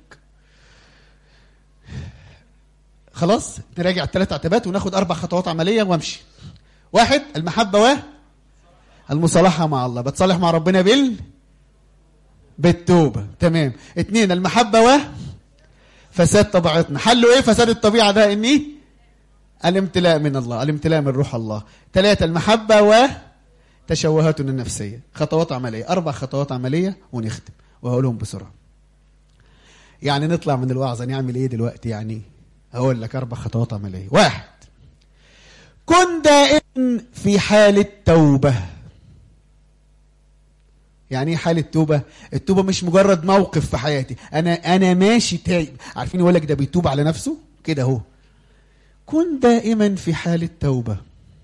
Speaker 1: خلاص نراجع الثلاث اعتبات وناخد اربع خطوات عمليه وامشي واحد المحبه و المصالحه مع الله بتصالح مع ربنا بال بالتوبه تمام اثنين المحبه و فساد طبيعتنا حله ايه فساد الطبيعه ده اني الامتلاء من الله الامتلاء من روح الله ثلاثة المحبة و تشوهاتنا النفسية خطوات عملية أربع خطوات عملية ونختم وهقولهم بسرعة يعني نطلع من الوعظة نعمل ايه دلوقتي يعني هقول لك أربع خطوات عملية واحد كن دائما في حالة توبة يعني ايه حالة توبة؟ التوبة مش مجرد موقف في حياتي، أنا أنا ماشي تايب، عارفين يقول لك ده بيتوب على نفسه؟ كده أهو. كن دائما في حالة توبة.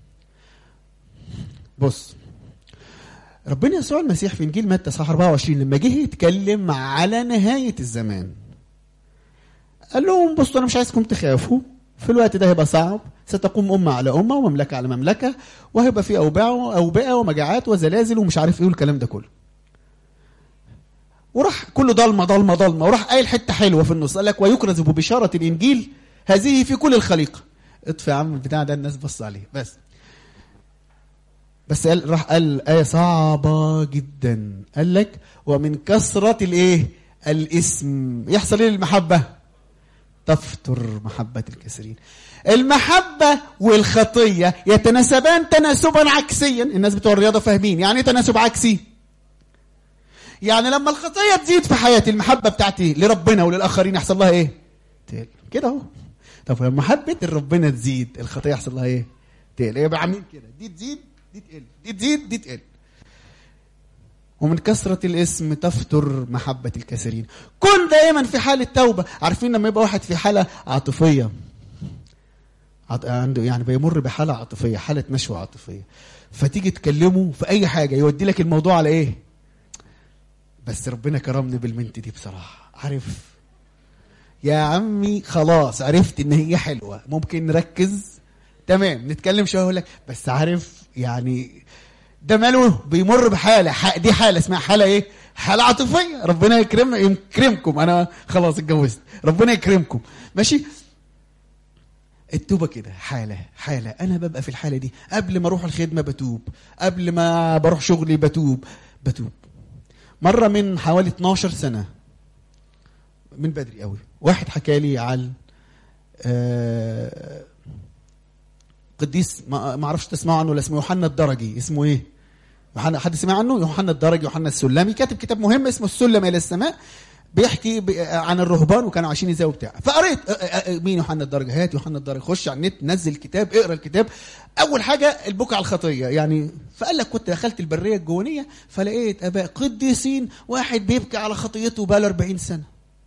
Speaker 1: بص ربنا يسوع المسيح في انجيل متى صح 24 لما جه يتكلم على نهايه الزمان قال لهم بصوا انا مش عايزكم تخافوا في الوقت ده هيبقى صعب ستقوم أمة على أمة ومملكة على مملكة وهيبقى في أوباع أوبئة ومجاعات وزلازل ومش عارف إيه والكلام ده كله وراح كله ضلمة ضلمة ضلمة وراح قايل حتة حلوة في النص قال لك ويكرز ببشارة الإنجيل هذه في كل الخليقة اطفي يا عم البتاع ده الناس بص عليه بس بس قال راح قال آية صعبة جدا قال لك ومن كثرة الإيه الاسم يحصل إيه للمحبة تفتر محبة الكثيرين المحبة والخطية يتناسبان تناسبا عكسيا الناس بتوع الرياضة فاهمين يعني ايه تناسب عكسي يعني لما الخطية تزيد في حياتي المحبة بتاعتي لربنا وللآخرين يحصل لها ايه تقل كده اهو طب لما محبة ربنا تزيد الخطية يحصل لها ايه تقل يبقى عاملين كده دي تزيد دي تقل دي تزيد دي تقل ومن كثرة الاسم تفتر محبة الكثيرين كن دائما في حالة توبة عارفين لما يبقى واحد في حالة عاطفية عنده يعني بيمر بحالة عاطفية حالة نشوة عاطفية فتيجي تكلمه في أي حاجة يودي لك الموضوع على إيه بس ربنا كرمني بالبنت دي بصراحة عارف يا عمي خلاص عرفت إن هي حلوة ممكن نركز تمام نتكلم شوية أقول لك بس عارف يعني ده ماله بيمر بحاله ح- دي حاله اسمها حاله ايه حاله عاطفيه ربنا يكرم يكرمكم انا خلاص اتجوزت ربنا يكرمكم ماشي التوبه كده حاله حاله انا ببقى في الحاله دي قبل ما اروح الخدمه بتوب قبل ما بروح شغلي بتوب بتوب مره من حوالي 12 سنه من بدري قوي واحد حكى لي عن آه، قديس ما ما اعرفش تسمعوا عنه ولا اسمه يوحنا الدرجي اسمه ايه يوحنا حد سمع عنه يوحنا الدرجي يوحنا السلمي كاتب كتاب مهم اسمه السلم الى السماء بيحكي ب- عن الرهبان وكانوا عايشين ازاي وبتاع فقريت أ- أ- أ- مين يوحنا الدرجي هات يوحنا الدرجي خش على النت نزل كتاب اقرا الكتاب اول حاجه البكاء على الخطيه يعني فقال لك كنت دخلت البريه الجوانيه فلقيت اباء قديسين واحد بيبكي على خطيته بقاله 40 سنه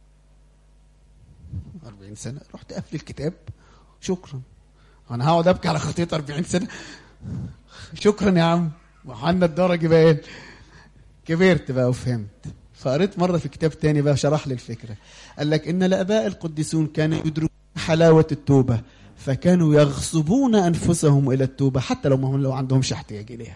Speaker 1: 40 سنه رحت قافل الكتاب شكرا انا هقعد ابكي على خطيئه 40 سنه شكرا يا عم محمد الدرجي بقى كبرت بقى وفهمت فقريت مره في كتاب تاني بقى شرح لي الفكره قال لك ان الاباء القديسون كانوا يدركون حلاوه التوبه فكانوا يغصبون انفسهم الى التوبه حتى لو ما هم لو عندهمش احتياج اليها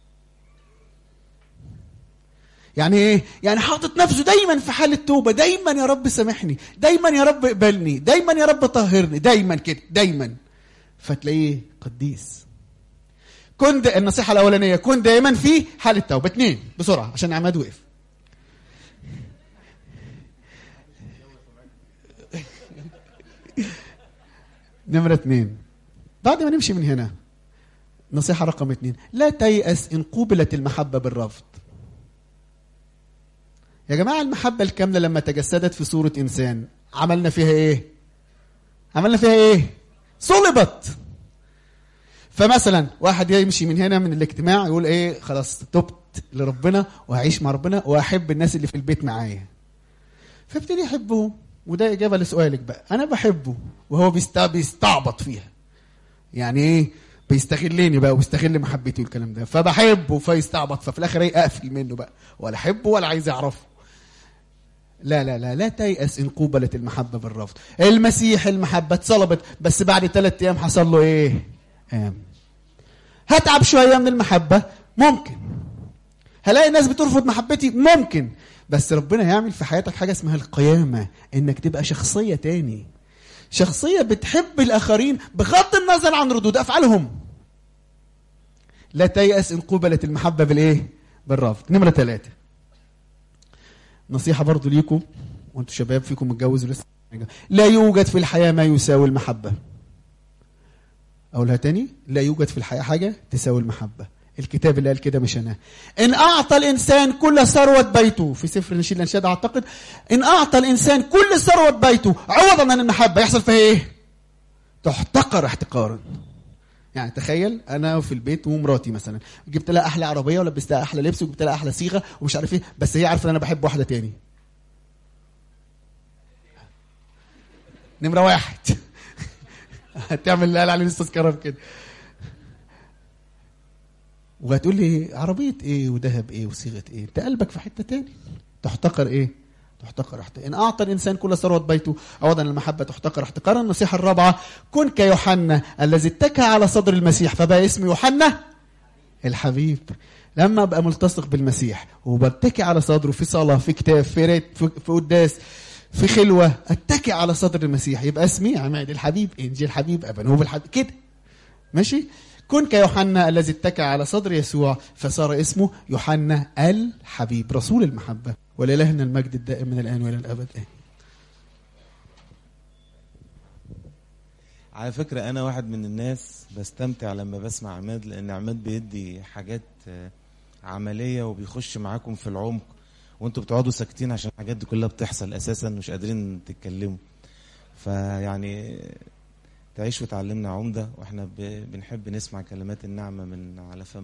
Speaker 1: يعني ايه يعني حاطط نفسه دايما في حاله توبه دايما يا رب سامحني دايما يا رب اقبلني دايما يا رب طهرني دايما كده دايما فتلاقيه قديس كن دا النصيحه الاولانيه كن دايما في حاله توبه اثنين بسرعه عشان عماد وقف نمرة اثنين بعد ما نمشي من هنا نصيحة رقم اثنين لا تيأس إن قوبلت المحبة بالرفض يا جماعة المحبة الكاملة لما تجسدت في صورة إنسان عملنا فيها إيه؟ عملنا فيها إيه؟ صلبت فمثلا واحد يمشي من هنا من الاجتماع يقول إيه خلاص تبت لربنا وهعيش مع ربنا وأحب الناس اللي في البيت معايا فابتدي يحبه وده إجابة لسؤالك بقى أنا بحبه وهو بيست- بيستعبط فيها يعني إيه بيستغلني بقى وبيستغل محبتي والكلام ده فبحبه فيستعبط ففي الاخر ايه اقفل منه بقى ولا احبه ولا عايز اعرفه لا لا لا لا تيأس ان قوبلت المحبه بالرفض المسيح المحبه اتصلبت بس بعد ثلاث ايام حصل له ايه قام هتعب شويه من المحبه ممكن هلاقي الناس بترفض محبتي ممكن بس ربنا يعمل في حياتك حاجه اسمها القيامه انك تبقى شخصيه تاني شخصيه بتحب الاخرين بغض النظر عن ردود افعالهم لا تيأس ان قوبلت المحبه بالايه بالرفض نمره ثلاثة نصيحه برضو ليكم وانتوا شباب فيكم متجوز ولسه لا يوجد في الحياه ما يساوي المحبه اقولها تاني لا يوجد في الحياه حاجه تساوي المحبه الكتاب اللي قال كده مش انا ان اعطى الانسان كل ثروه بيته في سفر نشيد الانشاد اعتقد ان اعطى الانسان كل ثروه بيته عوضا عن المحبه يحصل فيها ايه تحتقر احتقارا يعني تخيل انا في البيت ومراتي مثلا جبت لها احلى عربيه ولبستها احلى لبس وجبت لها احلى صيغه ومش عارف ايه بس هي عارفه ان انا بحب واحده تاني نمره واحد هتعمل اللي قال عليه الاستاذ كرم كده وهتقول لي عربيه ايه وذهب ايه وصيغه ايه انت قلبك في حته تاني تحتقر ايه تحتقر احتقار ان اعطى الانسان كل ثروه بيته عوضا المحبه تحتقر احتقارا النصيحه الرابعه كن كيوحنا الذي اتكى على صدر المسيح فبقى اسمه يوحنا الحبيب لما ابقى ملتصق بالمسيح وبتكي على صدره في صلاه في كتاب في ريت في, في قداس في خلوه اتكي على صدر المسيح يبقى اسمي عماد الحبيب انجيل الحبيب ابنوب الحبيب كده ماشي كن كيوحنا الذي اتكى على صدر يسوع فصار اسمه يوحنا الحبيب رسول المحبه ولإلهنا المجد الدائم من الآن وإلى الأبد آمين
Speaker 2: على فكرة أنا واحد من الناس بستمتع لما بسمع عماد لأن عماد بيدي حاجات آه، عملية وبيخش معاكم في العمق وانتوا بتقعدوا ساكتين عشان الحاجات دي كلها بتحصل أساسا مش قادرين تتكلموا فيعني تعيش وتعلمنا عمدة واحنا ب- بنحب نسمع كلمات النعمة من على فم